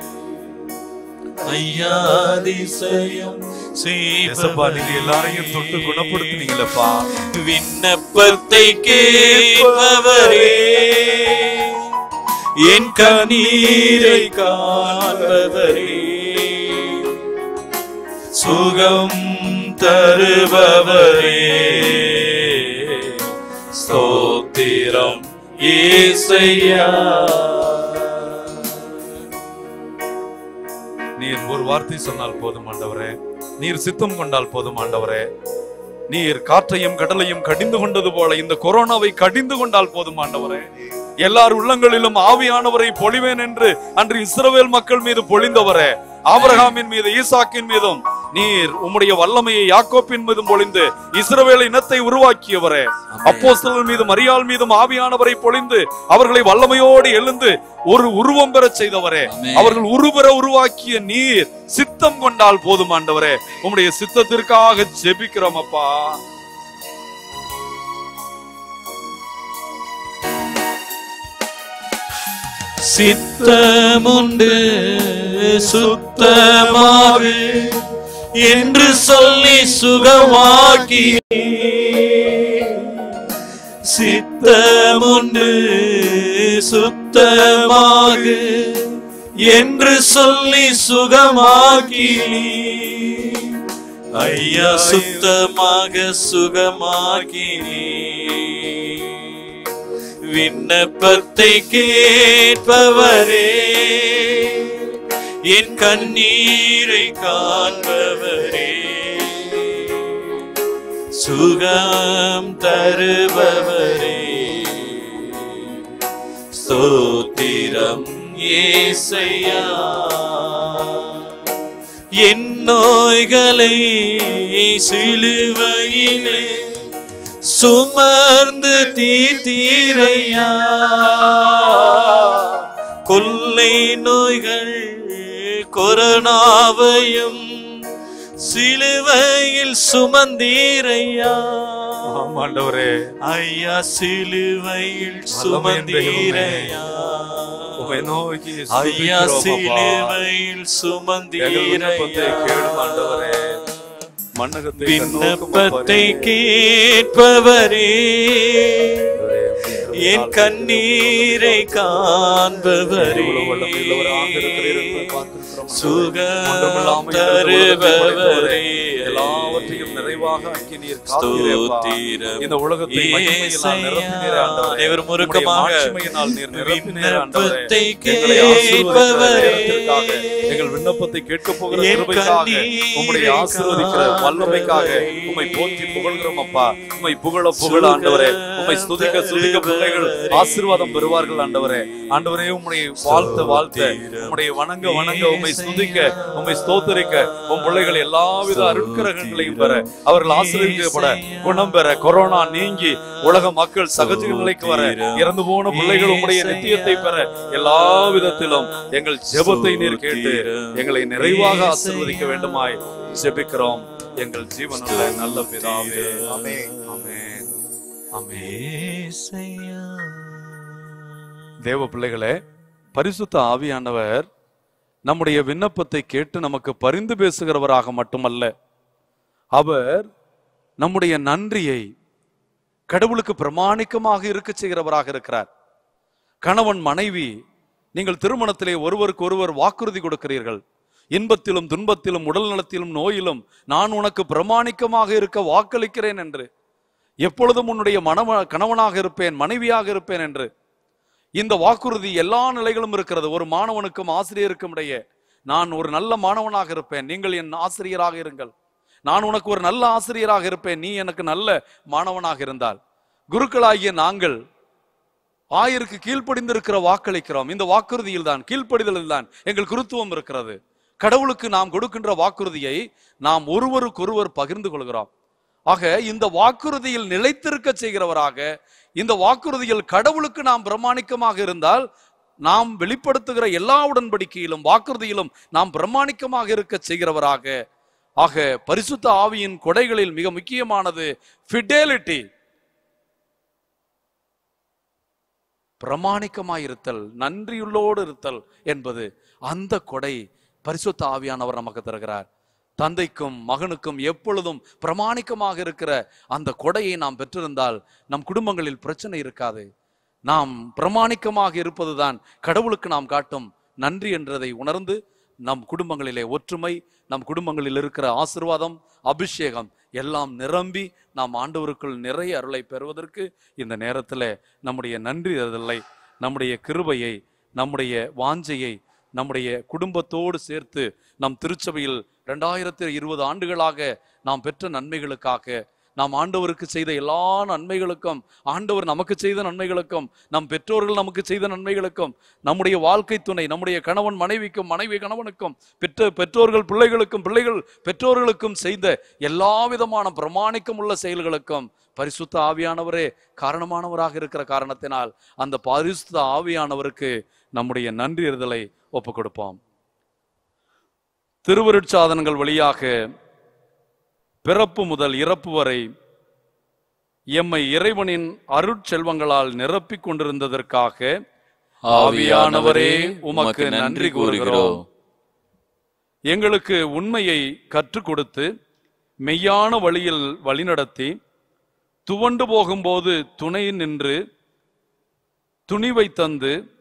ஐயா அதிசயம் இயேசப்பா நீங்க எல்லாரையும் தொட்டு குணப்படுத்தினீங்களப்பா விண்ணப்பத்தை கேட்பவரே என் கண்ணீரை காண்பவரே சுகம் தருபவரே ஸ்தோத்திரம் ஏசையா நீர் ஒரு வார்த்தை சொன்னால் போதும் ஆண்டவரே நீர் சித்தம் கொண்டால் போதும் ஆண்டவரே நீர் காற்றையும் கடலையும் கடிந்து கொண்டது போல இந்த கொரோனாவை கடிந்து கொண்டால் போதும் ஆண்டவரே எல்லார் உள்ளங்களிலும் ஆவியானவரை பொழிவேன் என்று அன்று இஸ்ரவேல் மக்கள் மீது பொழிந்தவரே ஆபிரகாமின் மீது ஈசாக்கின் மீதும் நீர் உம்முடைய வல்லமையை யாக்கோப்பின் மீதும் பொழிந்து இஸ்ரவேல் இனத்தை உருவாக்கியவரே அப்போஸ்தலர் மீது மரியாள் மீதும் ஆவியானவரை பொழிந்து அவர்களை வல்லமையோடு எழுந்து ஒரு உருவம் பெறச் செய்தவரே ஆமென். அவர்கள் உருவர உருவாக்கிய நீர் சித்தம் கொண்டால் போதும் ஆண்டவரே உம்முடைய சித்தத்திற்காக ஜெபிக்கிறோம் அப்பா சித்தமுண்டு சுத்தமாகு என்று சொல்லி சுகமாக்கி சித்தமுண்டு சுத்தமாகு சுத்தமாக என்று சொல்லி சுகமாக்கினி ஐயா சுத்தமாக சுகமாக்கினி விண்ணப்பத்தை கேட்பவரே என் கண்ணீரை காண்பவரே சுகம் தருபவரே ஸ்தோத்திரம் ஏசையா என் நோய்களை சிலுவையிலே சுமர்ந்து தீர்த்தீரையா கொள்ளை நோய்கள் கொரோனாவையும் சிலுவையில் சுமந்தீரையா ஆண்டவரே ஐயா சிலுவையில் வல்லமை என்ற சுமந்தீரையா உம்மை நோக்கி ஐயா ஸ்துதிக்கிறோம் சிலுவையில் அப்பா. எங்கள் விண்ணப்பத்தை கேளும் ஆண்டவரே சுமந்தீரையா மன்னகத்தை விண்ணப்பத்தை கேட்பவரே என் கண்ணீரை காண்பவரே சுகம் தருபவரே எல்லாவற்றையும் நிறைவாக ஆக்கி நீர் காக்கிறேப்பா. ஸ்தோத்திரம் இந்த உலகத்தை மகிமையினால் நிரப்பினீரே ஆண்டவரே. அனைவரும் உம்முடைய முறுக்கமாக மாட்சிமையினால் நீர் நிரப்பினீரே ஆண்டவரே. விண்ணப்பத்தை எங்களை ஆசீர்வதிக்கிற கேட்பவரே. நேரத்திற்காக, எங்கள் விண்ணப்பத்தை கேட்க போகிற என் கிருபைக்காக கண்ணீரை உம்முடைய ஆசீர்வதிக்கிற வல்லமைக்காக உம்மை போற்றி புகழ்கிறோம் அப்பா உம்மை புகழ புகழ ஆண்டவரே உம்மை ஸ்துதிக்க ஸ்துதிக்க பிள்ளைகள் ஆசீர்வாதம் பெறுவார்கள் ஆண்டவரே ஆண்டவரே உம்முடைய வாழ்த்த வாழ்த்த உம்முடைய வணங்க வணங்க உம்மை ஸ்துதிக்க உம்மை ஸ்தோத்தரிக்க உம் பிள்ளைகள் எல்லாவித அருட்கிரகங்களையும் பெற அவர்கள் ஆசீர்வதிக்கப்பட குணம் பெற கொரோனா நீங்கி உலக மக்கள் சகஜ நிலைக்கு வர இறந்து போன பிள்ளைகள் உம்முடைய நித்தியத்தை பெற எல்லா விதத்திலும் எங்கள் ஜெபத்தை நீர் கேட்டு எங்களை நிறைவாக ஆசீர்வதிக்க வேண்டுமாய் ஜெபிக்கிறோம் எங்கள் ஜீவனுள்ள நல்ல பிதாவே ஆமென் ஆமென் ஆமென் தேவ பிள்ளைகளே பரிசுத்த ஆவியானவர் நம்முடைய விண்ணப்பத்தை கேட்டு நமக்கு பரிந்து பேசுகிறவராக மட்டுமல்ல அவர் நம்முடைய நன்றியை கடவுளுக்கு பிரமாணிக்கமாக இருக்க செய்கிறவராக இருக்கிறார் கணவன் மனைவி நீங்கள் திருமணத்திலே ஒருவருக்கு ஒருவர் வாக்குறுதி கொடுக்கிறீர்கள் இன்பத்திலும் துன்பத்திலும் உடல் நலத்திலும் நோயிலும் நான் உனக்கு பிரமாணிக்கமாக இருக்க வாக்களிக்கிறேன் என்று எப்பொழுதும் உன்னுடைய மனவ கணவனாக இருப்பேன் மனைவியாக இருப்பேன் என்று இந்த வாக்குறுதி எல்லா நிலைகளும் இருக்கிறது ஒரு மாணவனுக்கும் ஆசிரியருக்கும் இடையே நான் ஒரு நல்ல மாணவனாக இருப்பேன் நீங்கள் என் ஆசிரியராக இருங்கள் நான் உனக்கு ஒரு நல்ல ஆசிரியராக இருப்பேன் நீ எனக்கு நல்ல மாணவனாக இருந்தால் குருக்களாகிய நாங்கள் ஆயருக்கு கீழ்ப்படிந்திருக்கிற வாக்களிக்கிறோம் இந்த வாக்குறுதியில் தான் கீழ்ப்படிதலில் தான் எங்கள் குருத்துவம் இருக்கிறது கடவுளுக்கு நாம் கொடுக்கின்ற வாக்குறுதியை நாம் ஒருவருக்கொருவர் பகிர்ந்து கொள்கிறோம் ஆக இந்த வாக்குறுதியில் நிலைத்திருக்க செய்கிறவராக இந்த வாக்குறுதியில் கடவுளுக்கு நாம் பிரமாணிக்கமாக இருந்தால் நாம் வெளிப்படுத்துகிற எல்லா உடன்படிக்கையிலும் வாக்குறுதியிலும் நாம் பிரமாணிக்கமாக இருக்க செய்கிறவராக ஆக பரிசுத்த ஆவியின் கொடைகளில் மிக முக்கியமானது ஃபிடேலிட்டி பிரமாணிக்கமாயிருத்தல் நன்றியுள்ளோடு இருத்தல் என்பது அந்த கொடை பரிசுத்த ஆவியானவர் நமக்கு தருகிறார் தந்தைக்கும் மகனுக்கும் எப்பொழுதும் பிரமாணிக்கமாக இருக்கிற அந்த கொடையை நாம் பெற்றிருந்தால் நம் குடும்பங்களில் பிரச்சனை இருக்காது நாம் பிரமாணிக்கமாக இருப்பதுதான் கடவுளுக்கு நாம் காட்டும் நன்றி என்றதை உணர்ந்து நம் குடும்பங்களிலே ஒற்றுமை நம் குடும்பங்களில் இருக்கிற ஆசிர்வாதம் அபிஷேகம் எல்லாம் நிரம்பி நாம் ஆண்டவருக்குள் நிறைய அருளை பெறுவதற்கு இந்த நேரத்தில் நம்முடைய நன்றி அறிதலை நம்முடைய கிருபையை நம்முடைய வாஞ்சையை நம்முடைய குடும்பத்தோடு சேர்த்து நம் திருச்சபையில் ரெண்டாயிரத்தி இருபது ஆண்டுகளாக நாம் பெற்ற நன்மைகளுக்காக நாம் ஆண்டவருக்கு செய்த எல்லா நன்மைகளுக்கும் ஆண்டவர் நமக்கு செய்த நன்மைகளுக்கும் நம் பெற்றோர்கள் நமக்கு செய்த நன்மைகளுக்கும் நம்முடைய வாழ்க்கை துணை நம்முடைய கணவன் மனைவிக்கும் மனைவி கணவனுக்கும் பெற்ற பெற்றோர்கள் பிள்ளைகளுக்கும் பிள்ளைகள் பெற்றோர்களுக்கும் செய்த எல்லா விதமான பிரமாணிக்கம் உள்ள செயல்களுக்கும் பரிசுத்த ஆவியானவரே காரணமானவராக இருக்கிற காரணத்தினால் அந்த பரிசுத்த ஆவியானவருக்கு நம்முடைய நன்றி அறிதலை ஒப்புக் கொடுப்போம் திருவருட்சாதனங்கள் வழியாக பிறப்பு முதல் இறப்பு வரை எம்மை இறைவனின் அருட்செல்வங்களால் நிரப்பிக் கொண்டிருந்ததற்காக ஆவியானவரே உமக்கு நன்றி கூறுகிறோம் எங்களுக்கு உண்மையை கற்றுக் கொடுத்து மெய்யான வழியில் வழிநடத்தி துவண்டு போகும்போது துணை நின்று துணிவை தந்து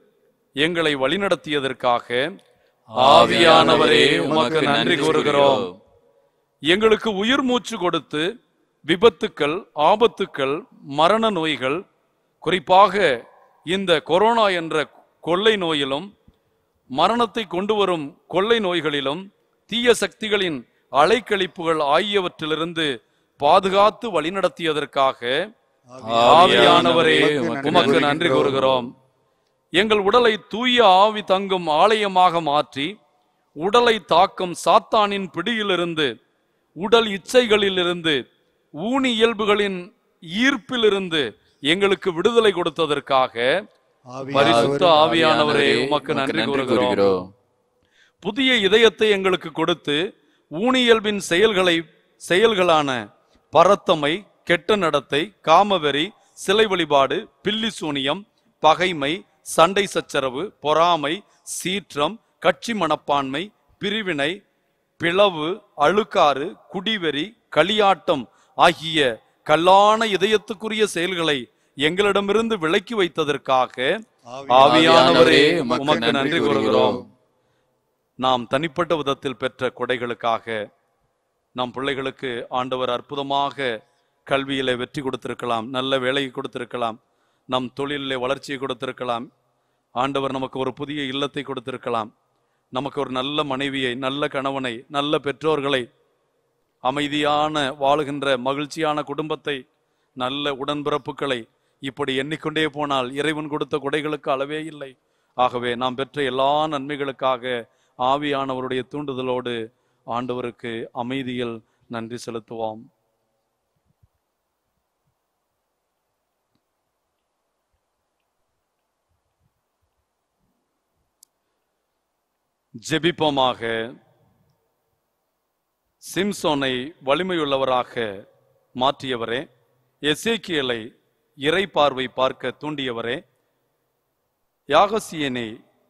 எங்களை வழிநடத்தியதற்காக ஆவியானவரே உமக்கு நன்றி கூறுகிறோம் எங்களுக்கு உயிர் மூச்சு கொடுத்து விபத்துக்கள் ஆபத்துக்கள் மரண நோய்கள் குறிப்பாக இந்த கொரோனா என்ற கொள்ளை நோயிலும் மரணத்தை கொண்டு வரும் கொள்ளை நோய்களிலும் தீய சக்திகளின் அலைக்கழிப்புகள் ஆகியவற்றிலிருந்து பாதுகாத்து வழிநடத்தியதற்காக ஆவியானவரே உமக்கு நன்றி கூறுகிறோம் எங்கள் உடலை தூய ஆவி தங்கும் ஆலயமாக மாற்றி உடலை தாக்கும் சாத்தானின் பிடியிலிருந்து உடல் இச்சைகளிலிருந்து ஊனி இயல்புகளின் ஈர்ப்பிலிருந்து எங்களுக்கு விடுதலை கொடுத்ததற்காக பரிசுத்த ஆவியானவரே உமக்கு நன்றி கூறுகிறோம் புதிய இதயத்தை எங்களுக்கு கொடுத்து ஊனியல்பின் செயல்களை செயல்களான பரத்தமை கெட்ட நடத்தை காமவெறி சிலை வழிபாடு பில்லி சூனியம் பகைமை சண்டை சச்சரவு பொறாமை சீற்றம் கட்சி மனப்பான்மை பிரிவினை பிளவு அழுக்காறு குடிவெறி களியாட்டம் ஆகிய கல்லான இதயத்துக்குரிய செயல்களை எங்களிடமிருந்து விலக்கி வைத்ததற்காக ஆவியானவரே உமக்கு நன்றி கூறுகிறோம் நாம் தனிப்பட்ட விதத்தில் பெற்ற கொடைகளுக்காக நம் பிள்ளைகளுக்கு ஆண்டவர் அற்புதமாக கல்வியிலே வெற்றி கொடுத்திருக்கலாம் நல்ல வேலையை கொடுத்திருக்கலாம் நம் தொழிலிலே வளர்ச்சியை கொடுத்திருக்கலாம் ஆண்டவர் நமக்கு ஒரு புதிய இல்லத்தை கொடுத்திருக்கலாம் நமக்கு ஒரு நல்ல மனைவியை நல்ல கணவனை நல்ல பெற்றோர்களை அமைதியான வாழுகின்ற மகிழ்ச்சியான குடும்பத்தை நல்ல உடன்பிறப்புகளை இப்படி எண்ணிக்கொண்டே போனால் இறைவன் கொடுத்த கொடைகளுக்கு அளவே இல்லை ஆகவே நாம் பெற்ற எல்லா நன்மைகளுக்காக ஆவியானவருடைய தூண்டுதலோடு ஆண்டவருக்கு அமைதியில் நன்றி செலுத்துவோம் ஜெபிப்போமாக சிம்சோனை வலிமையுள்ளவராக மாற்றியவரே எசேக்கியலை இறை பார்வை பார்க்க தூண்டியவரே யாகசியனை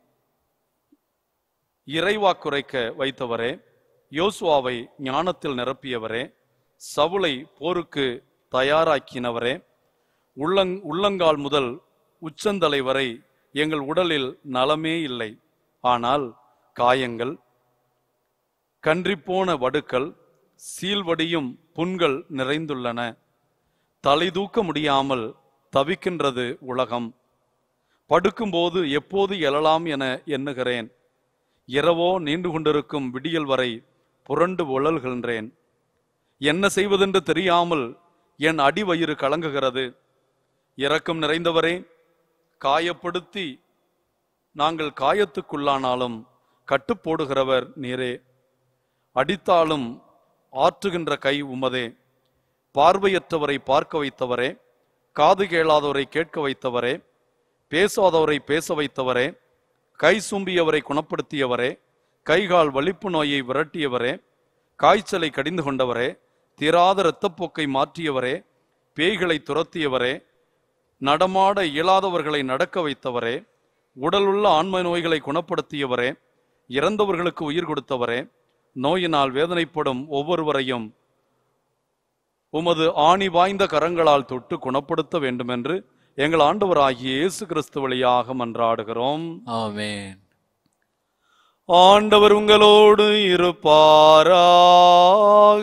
இறைவாக்குரைக்க வைத்தவரே யோசுவாவை ஞானத்தில் நிரப்பியவரே சவுலை போருக்கு தயாராக்கினவரே உள்ளங் உள்ளங்கால் முதல் உச்சந்தலை வரை எங்கள் உடலில் நலமே இல்லை ஆனால் காயங்கள் கன்றிப்போன வடுக்கள் சீல்வடியும் புண்கள் நிறைந்துள்ளன தலை தூக்க முடியாமல் தவிக்கின்றது உலகம் படுக்கும்போது எப்போது எழலாம் என எண்ணுகிறேன் இரவோ நீண்டு கொண்டிருக்கும் விடியல் வரை புரண்டு உழல்கின்றேன் என்ன செய்வதென்று தெரியாமல் என் அடிவயிறு கலங்குகிறது இரக்கம் நிறைந்தவரே காயப்படுத்தி நாங்கள் காயத்துக்குள்ளானாலும் கட்டுப்போடுகிறவர் நீரே அடித்தாலும் ஆற்றுகின்ற கை உமதே பார்வையற்றவரை பார்க்க வைத்தவரே காது கேளாதவரை கேட்க வைத்தவரே பேசாதவரை பேச வைத்தவரே கை சூம்பியவரை குணப்படுத்தியவரே கைகால் வலிப்பு நோயை விரட்டியவரே காய்ச்சலை கடிந்து கொண்டவரே தீராத இரத்தப்போக்கை மாற்றியவரே பேய்களை துரத்தியவரே நடமாட இயலாதவர்களை நடக்க வைத்தவரே உடலுள்ள ஆன்ம நோய்களை குணப்படுத்தியவரே இறந்தவர்களுக்கு உயிர் கொடுத்தவரே நோயினால் வேதனைப்படும் ஒவ்வொருவரையும் உமது ஆணி வாய்ந்த கரங்களால் தொட்டு குணப்படுத்த வேண்டுமென்று எங்கள் ஆண்டவராகிய இயேசு கிறிஸ்து வழியாக மன்றாடுகிறோம் ஆமென் ஆண்டவர் உங்களோடு இருப்பாராக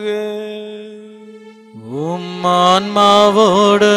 உம் ஆன்மாவோடு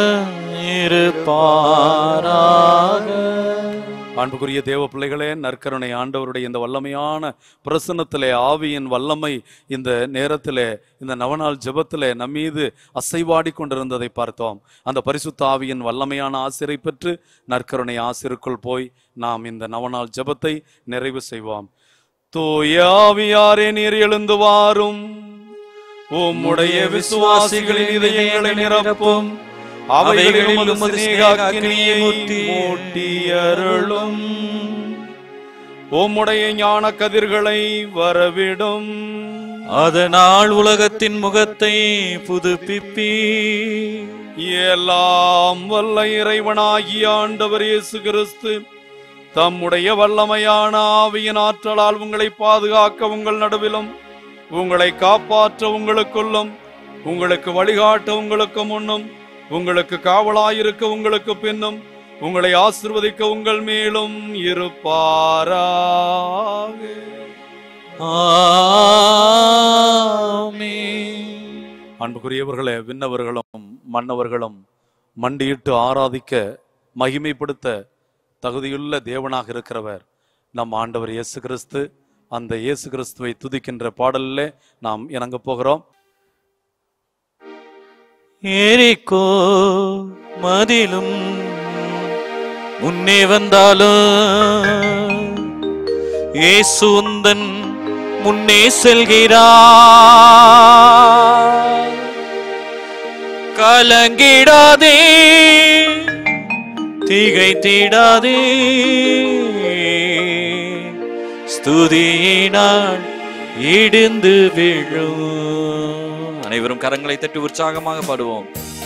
இருப்பாராக அன்புக்குரிய தேவ பிள்ளைகளே நற்கருணை ஆண்டவருடைய இந்த வல்லமையான பிரசன்னத்திலே ஆவியின் வல்லமை இந்த நேரத்திலே இந்த நவநாள் ஜெபத்திலே நம்மீது அசைவாடி கொண்டிருந்ததை பார்த்தோம் அந்த பரிசுத்த ஆவியின் வல்லமையான ஆசிரை பெற்று நற்கருணை ஆசிருக்குள் போய் நாம் இந்த நவநாள் ஜெபத்தை நிறைவு செய்வோம் தூய ஆவியாரே நீர் எழுந்து வாரும் உம்முடைய விசுவாசிகளின் இதயங்களை நிரப்பும் அவைகளில் உமது சிநேக அக்கினியை மூட்டி அருளும் உம்முடைய ஞான கதிர்களை வரவிடும் அதனால் உலகத்தின் முகத்தை புதுப்பிப்பி எல்லாம் வல்ல இறைவனாகிய ஆண்டவர் இயேசு கிறிஸ்து தம்முடைய வல்லமையான ஆவியின் ஆற்றலால் உங்களை பாதுகாக்க உங்கள் நடுவிலும் உங்களை காப்பாற்ற உங்களுக்குள்ளும் உங்களுக்கு வழிகாட்ட உங்களுக்கு முன்னும் உங்களுக்கு காவலாயிருக்க உங்களுக்கு பின்னும் உங்களை ஆசிர்வதிக்க உங்கள் மேலும் இருப்பாராக ஆமென். அன்புக்குரியவர்களே விண்ணவர்களும் மன்னவர்களும் மண்டியிட்டு ஆராதிக்க மகிமைப்படுத்த தகுதியுள்ள தேவனாக இருக்கிறவர் நம் ஆண்டவர் இயேசு கிறிஸ்து அந்த இயேசு கிறிஸ்துவை துதிக்கின்ற பாடலிலே நாம் இணங்க போகிறோம் எரிக்கோ மதிலும் முன்னே வந்தாலும் இயேசு உந்தன் முன்னே செல்கிறார் கலங்கிடாதே திகைத்திடாதே ஸ்துதியினால் இடிந்து விழும் அனைவரும் கரங்களை தட்டி உற்சாகமாக பாடுவோம்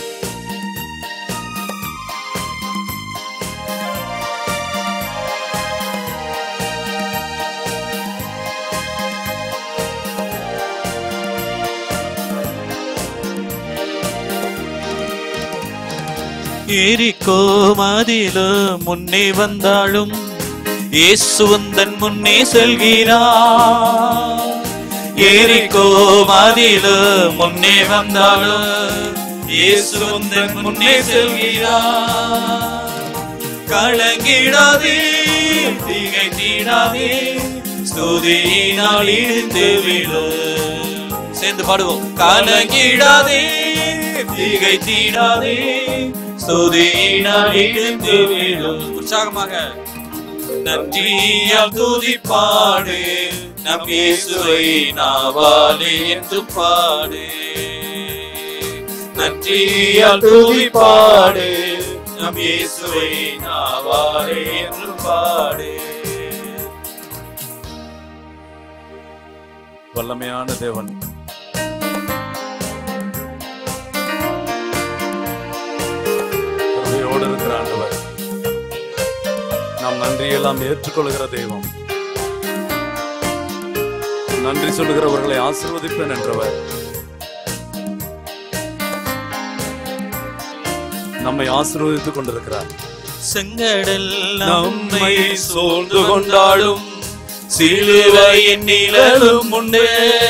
எரிக்கோ மதிலும் முன்னே வந்தாலும் இயேசுவந்தன் முன்னே செல்கிறார் எரிக்கோ மதிலும் முன்னே வந்தாலும் இயேசுவந்தன் முன்னே செல்கிறார் கலங்கிடாதே திகைத்திடாதே ஸ்துதியினால் இழுந்து விடும் சேர்ந்து பாடுவோம் கலங்கிடாதே திகைத்திடாதே ஸ்துதியினால் இழுந்து விடும் உற்சாகமாக நன்றியால் துதிப்பாடு நம் இயேசுவை நாவாலே என்று பாடு நன்றியால் துதிப்பாடு நம் இயேசுவை நாவாலே என்று பாடு வல்லமையான தேவன் கிருபையோடு இருக்கிற ஆண்டவர் நாம் நன்றியெல்லாம் ஏற்றுக்கொள்கிற தெய்வம் நன்றி சொல்லுகிறவர்களை ஆசீர்வதிப்பேன் என்றவர் நம்மை ஆசீர்வதித்துக் கொண்டிருக்கிறார் செங்கடல் நம்மை சூழ்ந்து கொண்டாலும் சிலுவையின் நிழலும் உண்டு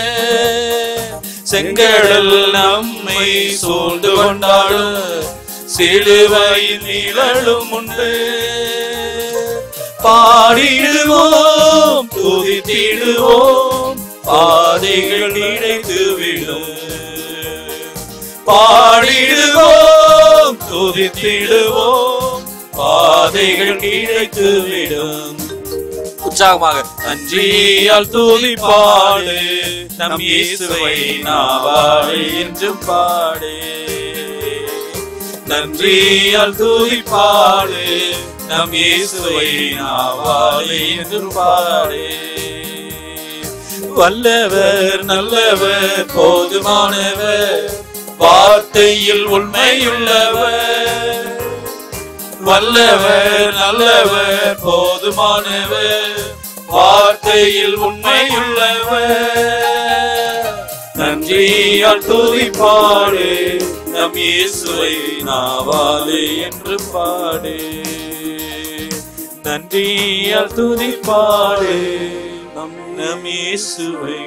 செங்கடல் நம்மை சூழ்ந்து கொண்டாலும் சிலுவையின் நிழலும் உண்டு பாடிடுவோம் துதித்திடுவோம் பாதைகள் நினைத்து விடும் பாடிடுவோம் துதித்திடுவோம் பாதைகள் கிடைத்து விடும் உற்சாகமாக நன்றியால் துதி பாடு நம் இயேசுவை நாவாடு என்று பாடு நன்றியால் துதி பாடு நம் இயேசுவை நாவாடு என்று பாடு வல்லவர் நல்லவர் போதுமானவர் வார்த்தையில் உண்மையுள்ளவர் வல்லவர் நல்லவர் போதுமானவர் வார்த்தையில் உண்மையுள்ளவர் நன்றியால் துதிப்பாடு நம் இயேசுவை நாவாலே என்று பாடு நன்றியால் துதிப்பாடு நம் நம் இயேசுவை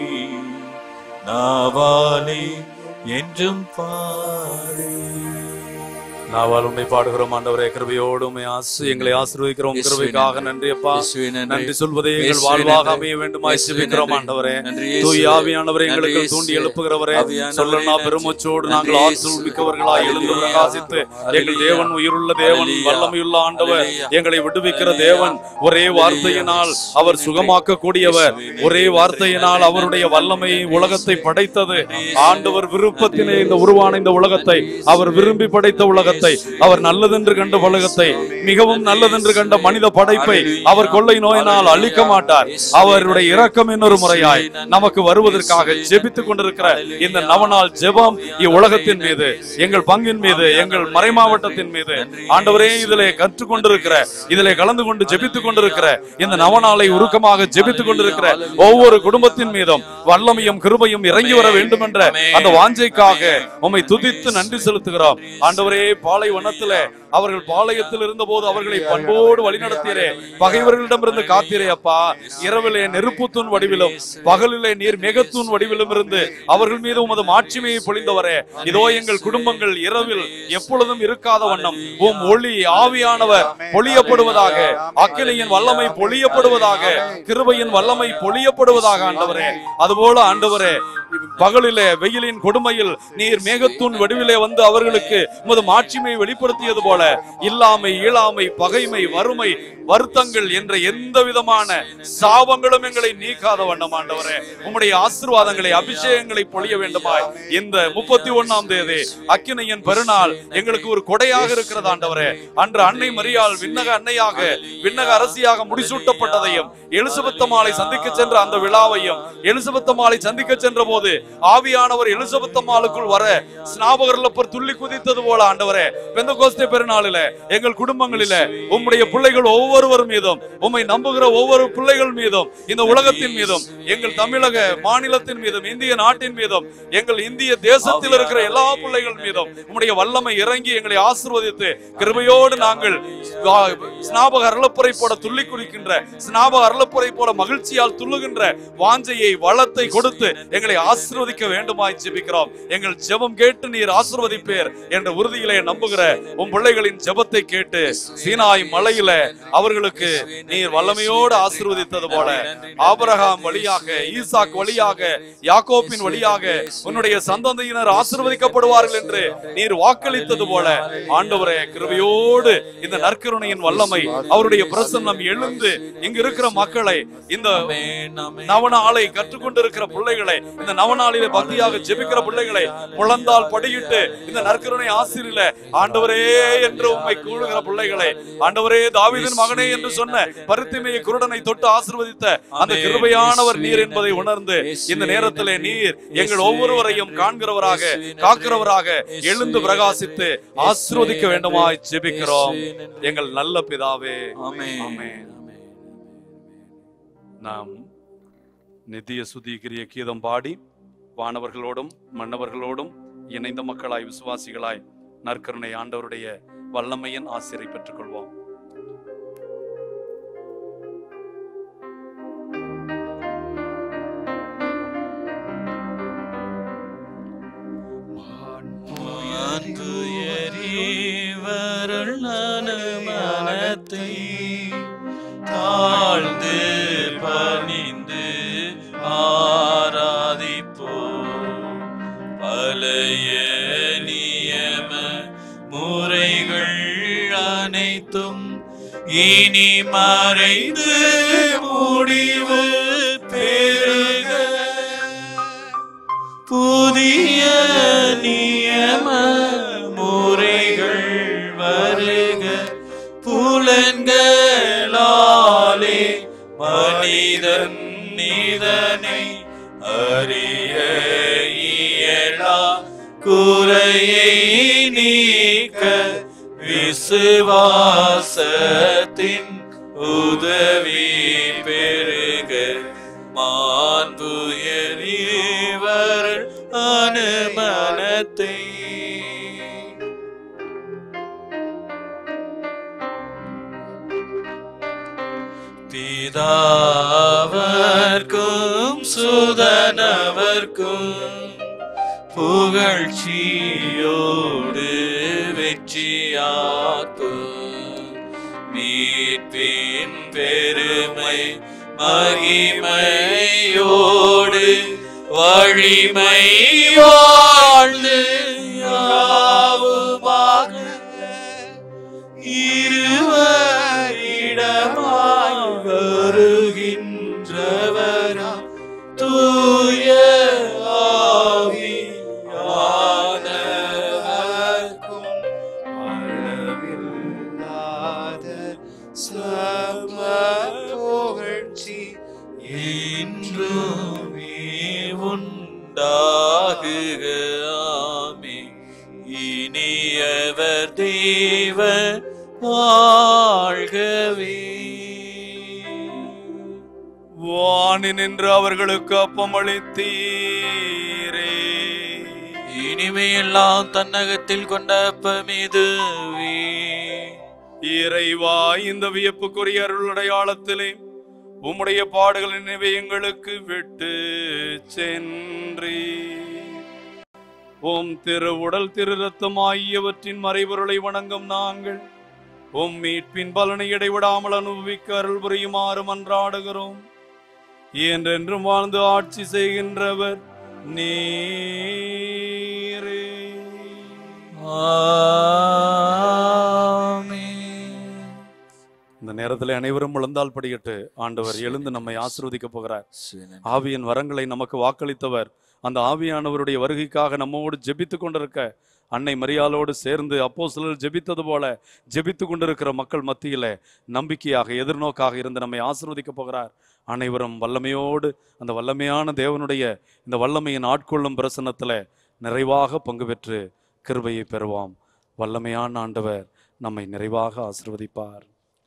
நாவாலே என்றும் பாடு நாவால் உண்மை பாடுகிறோம் ஆண்டவரே கிருபையோடு உம்மை ஆசு எங்களை ஆசீர்வதிக்கிறோம் இயேசுவே கிருபைக்காக நன்றி. நன்றி அப்பா இயேசுவே நன்றி. நன்றி சொல்வதே எங்கள் இயேசுவே வாழ்வாக நன்றி. அமைய வேண்டுமாய் இயேசுவே ஜெபிக்கிறோம் நன்றி. ஆண்டவரே நன்றி தூய் இயேசுவே. ஆவியானவரை நன்றி எங்களுக்கு இயேசுவே. தூண்டி எழுப்புகிறவரே ஆவியானவரே சொல்லனா நன்றி. பெருமச்சோடு நன்றி நாங்கள் இயேசுவே. ஆற்றல் மிக்கவர்களாய் எழுந்து ஹalleluya. பிரகாசித்து எங்கள் ஹalleluya. தேவன் உயிருள்ள தேவன் ஹalleluya. வல்லமையுள்ள ஆண்டவர் ஹalleluya. எங்களை விடுவிக்கிற ஹalleluya. தேவன் ஒரே ஹalleluya. வார்த்தையினால் இயேசுவே அவர் நன்றி. சுகமாக்க கூடியவர் இயேசுவே ஒரே நன்றி. வார்த்தையினால் நன்றி. அவருடைய நன்றி. வல்லமை நன்றி. உலகத்தை படைத்தது நன்றி. ஆண்டவர் விருப்பத்திலே நன்றி. இந்த உருவான இந்த உலகத்தை நன்றி. அவர் விரும்பி படைத்த உலகத்தை அவர் நல்லதென்று கண்ட உலகத்தை மிகவும் நல்லதென்று கண்ட மனித படைப்பை அவர் கொள்ளை நோயினால் அழிக்க மாட்டார் அவருடைய இரக்கம் இன்னொரு முறையாய் நமக்கு வருவதற்காக ஜெபித்துக் கொண்டிருக்கிற இந்த நவநாள் ஜெபம் இவ்வுலகத்தின் மீது எங்கள் பங்கின் மீது எங்கள் மறைமாவட்டத்தின் மீது ஆண்டவரே இதிலே கற்றுக்கொண்டிருக்கிற இதிலே கலந்து கொண்டு ஜெபித்துக் கொண்டிருக்கிற இந்த நவநாளை உருக்கமாக ஜெபித்துக் கொண்டிருக்கிற ஒவ்வொரு குடும்பத்தின் மீதும் வல்லமையும் கிருபையும் இறங்கி வர வேண்டும் என்ற அந்த வாஞ்சைக்காக உம்மை துதித்து நன்றி செலுத்துகிறோம் ஆண்டவரே பாலைவனத்துல அவர்கள் பாளையத்தில் இருந்தபோது அவர்களை பண்போடு வழிநடத்தியரே பகைவர்களிடமிருந்து காத்தீரே அப்பா இரவிலே நெருப்புத்தூண் வடிவிலும் பகலிலே நீர் மேகத்தூண் வடிவிலும் இருந்து அவர்கள் மீது உமது மாட்சிமையை பொழிந்தவரே இதோ எங்கள் குடும்பங்கள் இரவில் எப்பொழுதும் இருக்காத வண்ணம் உம் ஒளி ஆவியானவர் பொழியப்படுவதாக அக்கினியின் வல்லமை பொழியப்படுவதாக கிருபையின் வல்லமை பொழியப்படுவதாக ஆண்டவரே அதுபோல ஆண்டவரே பகலிலே வெயிலின் கொடுமையில் நீர் மேகத்தூண் வடிவிலே வந்து அவர்களுக்கு உமது மாட்சிமை வெளிப்படுத்தியது போல இல்லாமை இயலாமை பகைமை வறுமை வருத்தங்கள் என்ற எந்த விதமான சாபங்களும் எங்களை நீக்காத வண்ணம் ஆண்டவரே உம்முடைய ஆசீர்வாதங்களை அபிஷேகங்களை பொழிய வேண்டுமாய் இந்த முப்பத்தி ஒண்ணாம் தேதி அக்கினையின் பெருநாள் எங்களுக்கு ஒரு கொடையாக இருக்கிறது ஆண்டவரே அன்று அன்னை மரியாள் விண்ணக அன்னையாக விண்ணக அரசியாக முடிசூட்டப்பட்டதையும் எலிசபெத்தம்மாளை சந்திக்க சென்ற அந்த விழாவையும் எலிசபெத்தம்மாளை சந்திக்க சென்ற போது ஆவியானவர் எலிசபெத்தம்மாளுக்குள் வர ஸ்நாபகர்லப்பர் துள்ளி குதித்தது போல ஆண்டவரே பெந்தகோஸ்தே பெருநாளில எங்கள் குடும்பங்களில உம்முடைய பிள்ளைகள் ஒவ்வொருவர் மீதும் உம்மை நம்புகிற ஒவ்வொரு பிள்ளைகள் மீதும் இந்த உலகத்தின் மீதும் எங்கள் தமிழக மாநிலத்தின் மீதும் இந்திய நாட்டின் மீதும் எங்கள் இந்திய தேசத்தில் இருக்கிற எல்லா பிள்ளைகள் மீதும் உம்முடைய வல்லமை இறங்கி எங்களை ஆசீர்வதித்து கிருபையோடு நாங்கள் வா- ஸ்நாபக அருளப்புரை போல துள்ளி குதிக்கின்ற ஸ்நாபக அருளப்புரை போல மகிழ்ச்சியால் துள்ளுகின்ற வாஞ்சையை வளத்தை கொடுத்து எங்களை ஆசீர்வதிக்க வேண்டுமாய் ஜெபிக்கிறோம் எங்கள் ஜெபம் கேட்டு நீர் ஆசீர்வதிப்பேர் என்ற உறுதியிலே நம்புகிற உம் பிள்ளைகளின் ஜெபத்தை கேட்டு சீனாய் மலையில அவர்களுக்கு நீர் வல்லமையோடு ஆசீர்வதித்தது போல ஆபிரகாம் வழியாக ஈசாக் வழியாக யாக்கோப்பின் வழியாக உன்னுடைய சந்ததியினர் ஆசீர்வதிக்கப்படுவார்கள் என்று நீர் வாக்களித்தது போல ஆண்டவரே கிருபையோடு இந்த நற்கருணையின் வல்லமை அவருடைய பிரசன்னம் எழுந்து இங்கு இருக்கிற மக்களை இந்த நவநாளை கற்றுக்கொண்டிருக்கிற பிள்ளைகளை இந்த நவநாளிலே பக்தியாக ஜெபிக்கிற பிள்ளைகளை முழந்தால் படியிட்டு இந்த நற்கருணை ஆசிரியல ஆண்டவரே என்று உம்மை கூடுகிற பிள்ளைகளை ஆண்டவரே தாவீதின் மகனே என்று சொன்ன பருத்திமையை குருடனை தொட்டு ஆசீர்வதித்த அந்த கிருபையானவர் நீர் என்பதை உணர்ந்து இந்த நேரத்திலே நீர் எங்கள் ஒவ்வொருவரையும் காண்கிறவராக காக்கிறவராக எழுந்து பிரகாசித்து ஆசீர்வதிக்க வேண்டுமாய் ஜெபிக்கிறோம் எங்கள் நல்ல பிதாவே ஆமென். நாம் நித்திய சுத்திகிரிய கீதம் பாடி வானவர்களோடும் மன்னவர்களோடும் இணைந்த மக்களாய் விசுவாசிகளாய் நற்கருணை ஆண்டவருடைய வல்லமையின் ஆசிரியை பெற்றுக் கொள்வோம் மனத்தை தாழ்ந்து பணிந்து ஆராதிப்போ பழைய நியம முறைகள் அனைத்தும் இனி மறைந்து முடிவு பெறுக புதிய நியம முறைகள் வருக புலன்களாலே மனிதன் நிதனை அறிய இயலா குறையை நீக்க விசுவாசத்தின் உதவி பெருக மாண்புயரிவர் அனுமனத்தை பிதாவர்க்கும் சுதனவர்க்கும் புகழ்ச்சியோடு வெற்றியாக்கும் மீட்பின் பெருமை மகிமையோடு வழிமை வாழ்ந்து யாவுமாக இருவரிடமாய் வருகின்றவரா தூய ஆவியானவர்க்கும் அளவில்லாத சம புகழ்ச்சி என்றுமே உண்டாகுக ஆமே இனியவர் தேவ வாழ்கவே வாணி நின்று அவர்களுக்கு அப்பமளித்தீரே இனிமையெல்லாம் தன்னகத்தில் கொண்ட அப்பமிதுவே இறைவா இந்த வியப்புக்குரிய அருள் அடையாளத்திலே உம்முடைய பாடுகள் நினைவை எங்களுக்கு விட்டு சென்றி உம் திரு உடல் திரு ரத்தம் ஆகியவற்றின் மறைபொருளை வணங்கும் நாங்கள் உம் மீட்பின் பலனை இடைவிடாமல் அனுபவிக்க அருள் புரியுமாறு மன்றாடுகிறோம் என்றென்றும் வாழ்ந்து ஆட்சி செய்கின்றவர் நீரே ஆமென். இந்த நேரத்தில் அனைவரும் விழுந்தால் படிக்கட்டு ஆண்டவர் எழுந்து நம்மை ஆசீர்வதிக்க போகிறார் சிவனே. ஆவியின் வரங்களை நமக்கு வாக்களித்தவர் அந்த ஆவியானவருடைய வருகைக்காக நம்மோடு ஜெபித்து கொண்டிருக்க அன்னை மரியாளோடு சேர்ந்து அப்போ சிலர் ஜெபித்தது போல ஜெபித்து கொண்டிருக்கிற மக்கள் மத்தியில நம்பிக்கையாக எதிர்நோக்காக இருந்து நம்மை ஆசீர்வதிக்க போகிறார் அனைவரும் வல்லமையோடு அந்த வல்லமையான தேவனுடைய இந்த வல்லமையின் ஆட்கொள்ளும் பிரசன்னத்துல நிறைவாக பங்கு பெற்று கிருபையை பெறுவோம் வல்லமையான ஆண்டவர் நம்மை நிறைவாக ஆசீர்வதிப்பார்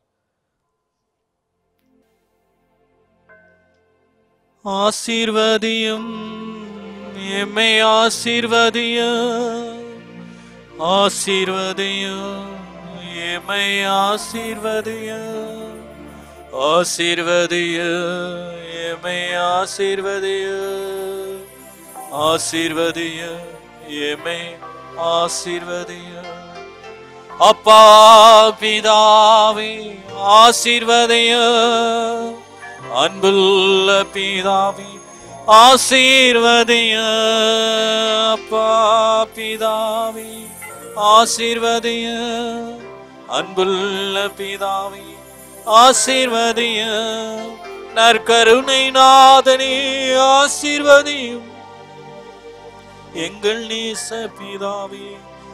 ஆசீர்வதியும் எம்மை ஆசீர்வதியும் ஆசீர்வதியும் எம்மை ஆசீர்வதியும் ஆசீர்வதியும் எம்மை ஆசீர்வதியும் ஆசீர்வதியும் எம்மை ஆசீர்வதியும் அப்பா பிதாவே ஆசீர்வதியும் அன்புள்ள பிதாவே ஆசீர்வதிய அப்பா பிதாவே ஆசீர்வதிய அன்புள்ள பிதாவே ஆசீர்வதிய நற்கருணை நாதனே ஆசீர்வதியும் எங்கள் நேச பிதாவே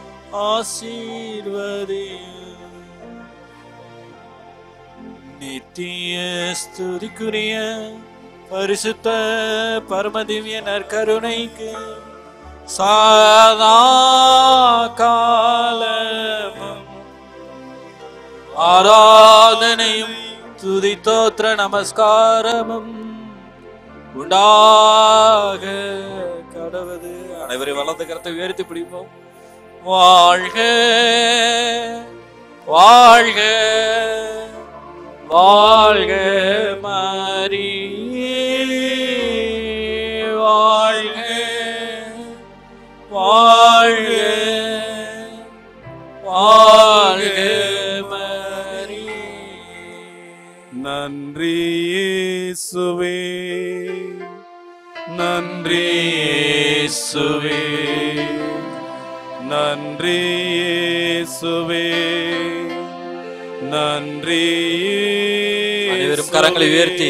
ஆசீர்வதியும் நித்திய ஸ்துதிக்குரிய பரிசுத்த பரமதிவ்ய நற்கருணைக்கு சாதா காலமும் ஆராதனையும் துதி தோத்திர நமஸ்காரமும் உண்டாக கடவுது அனைவரையும் வலது கரத்தை உயர்த்தி பிடிப்போம் வாழ்க வாழ்க வாழ்க மாறி வாழ்க வாழ்க வாழ்க மாறி நன்றி இயேசுவே நன்றி இயேசுவே நன்றி இயேசுவே நன்றி அனைவரும் கரங்களை உயர்த்தி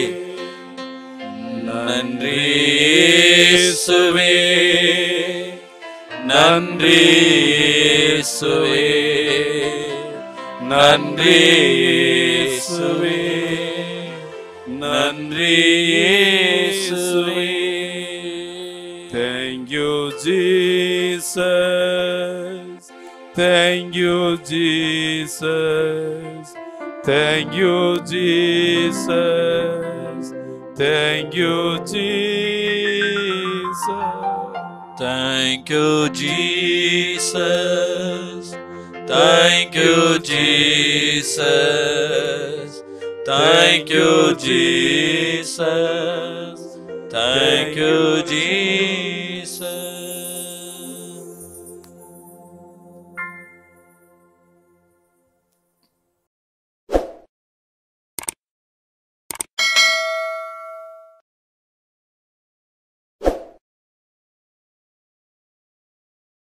நன்றி இயேசுவே நன்றி இயேசுவே நன்றி இயேசுவே நன்றி இயேசுவே Thank you, Jesus. Thank you, Jesus. Thank you, Jesus. Thank you, Jesus. Thank you, Jesus. Thank you, Jesus. Thank you, Jesus. Thank you, Jesus.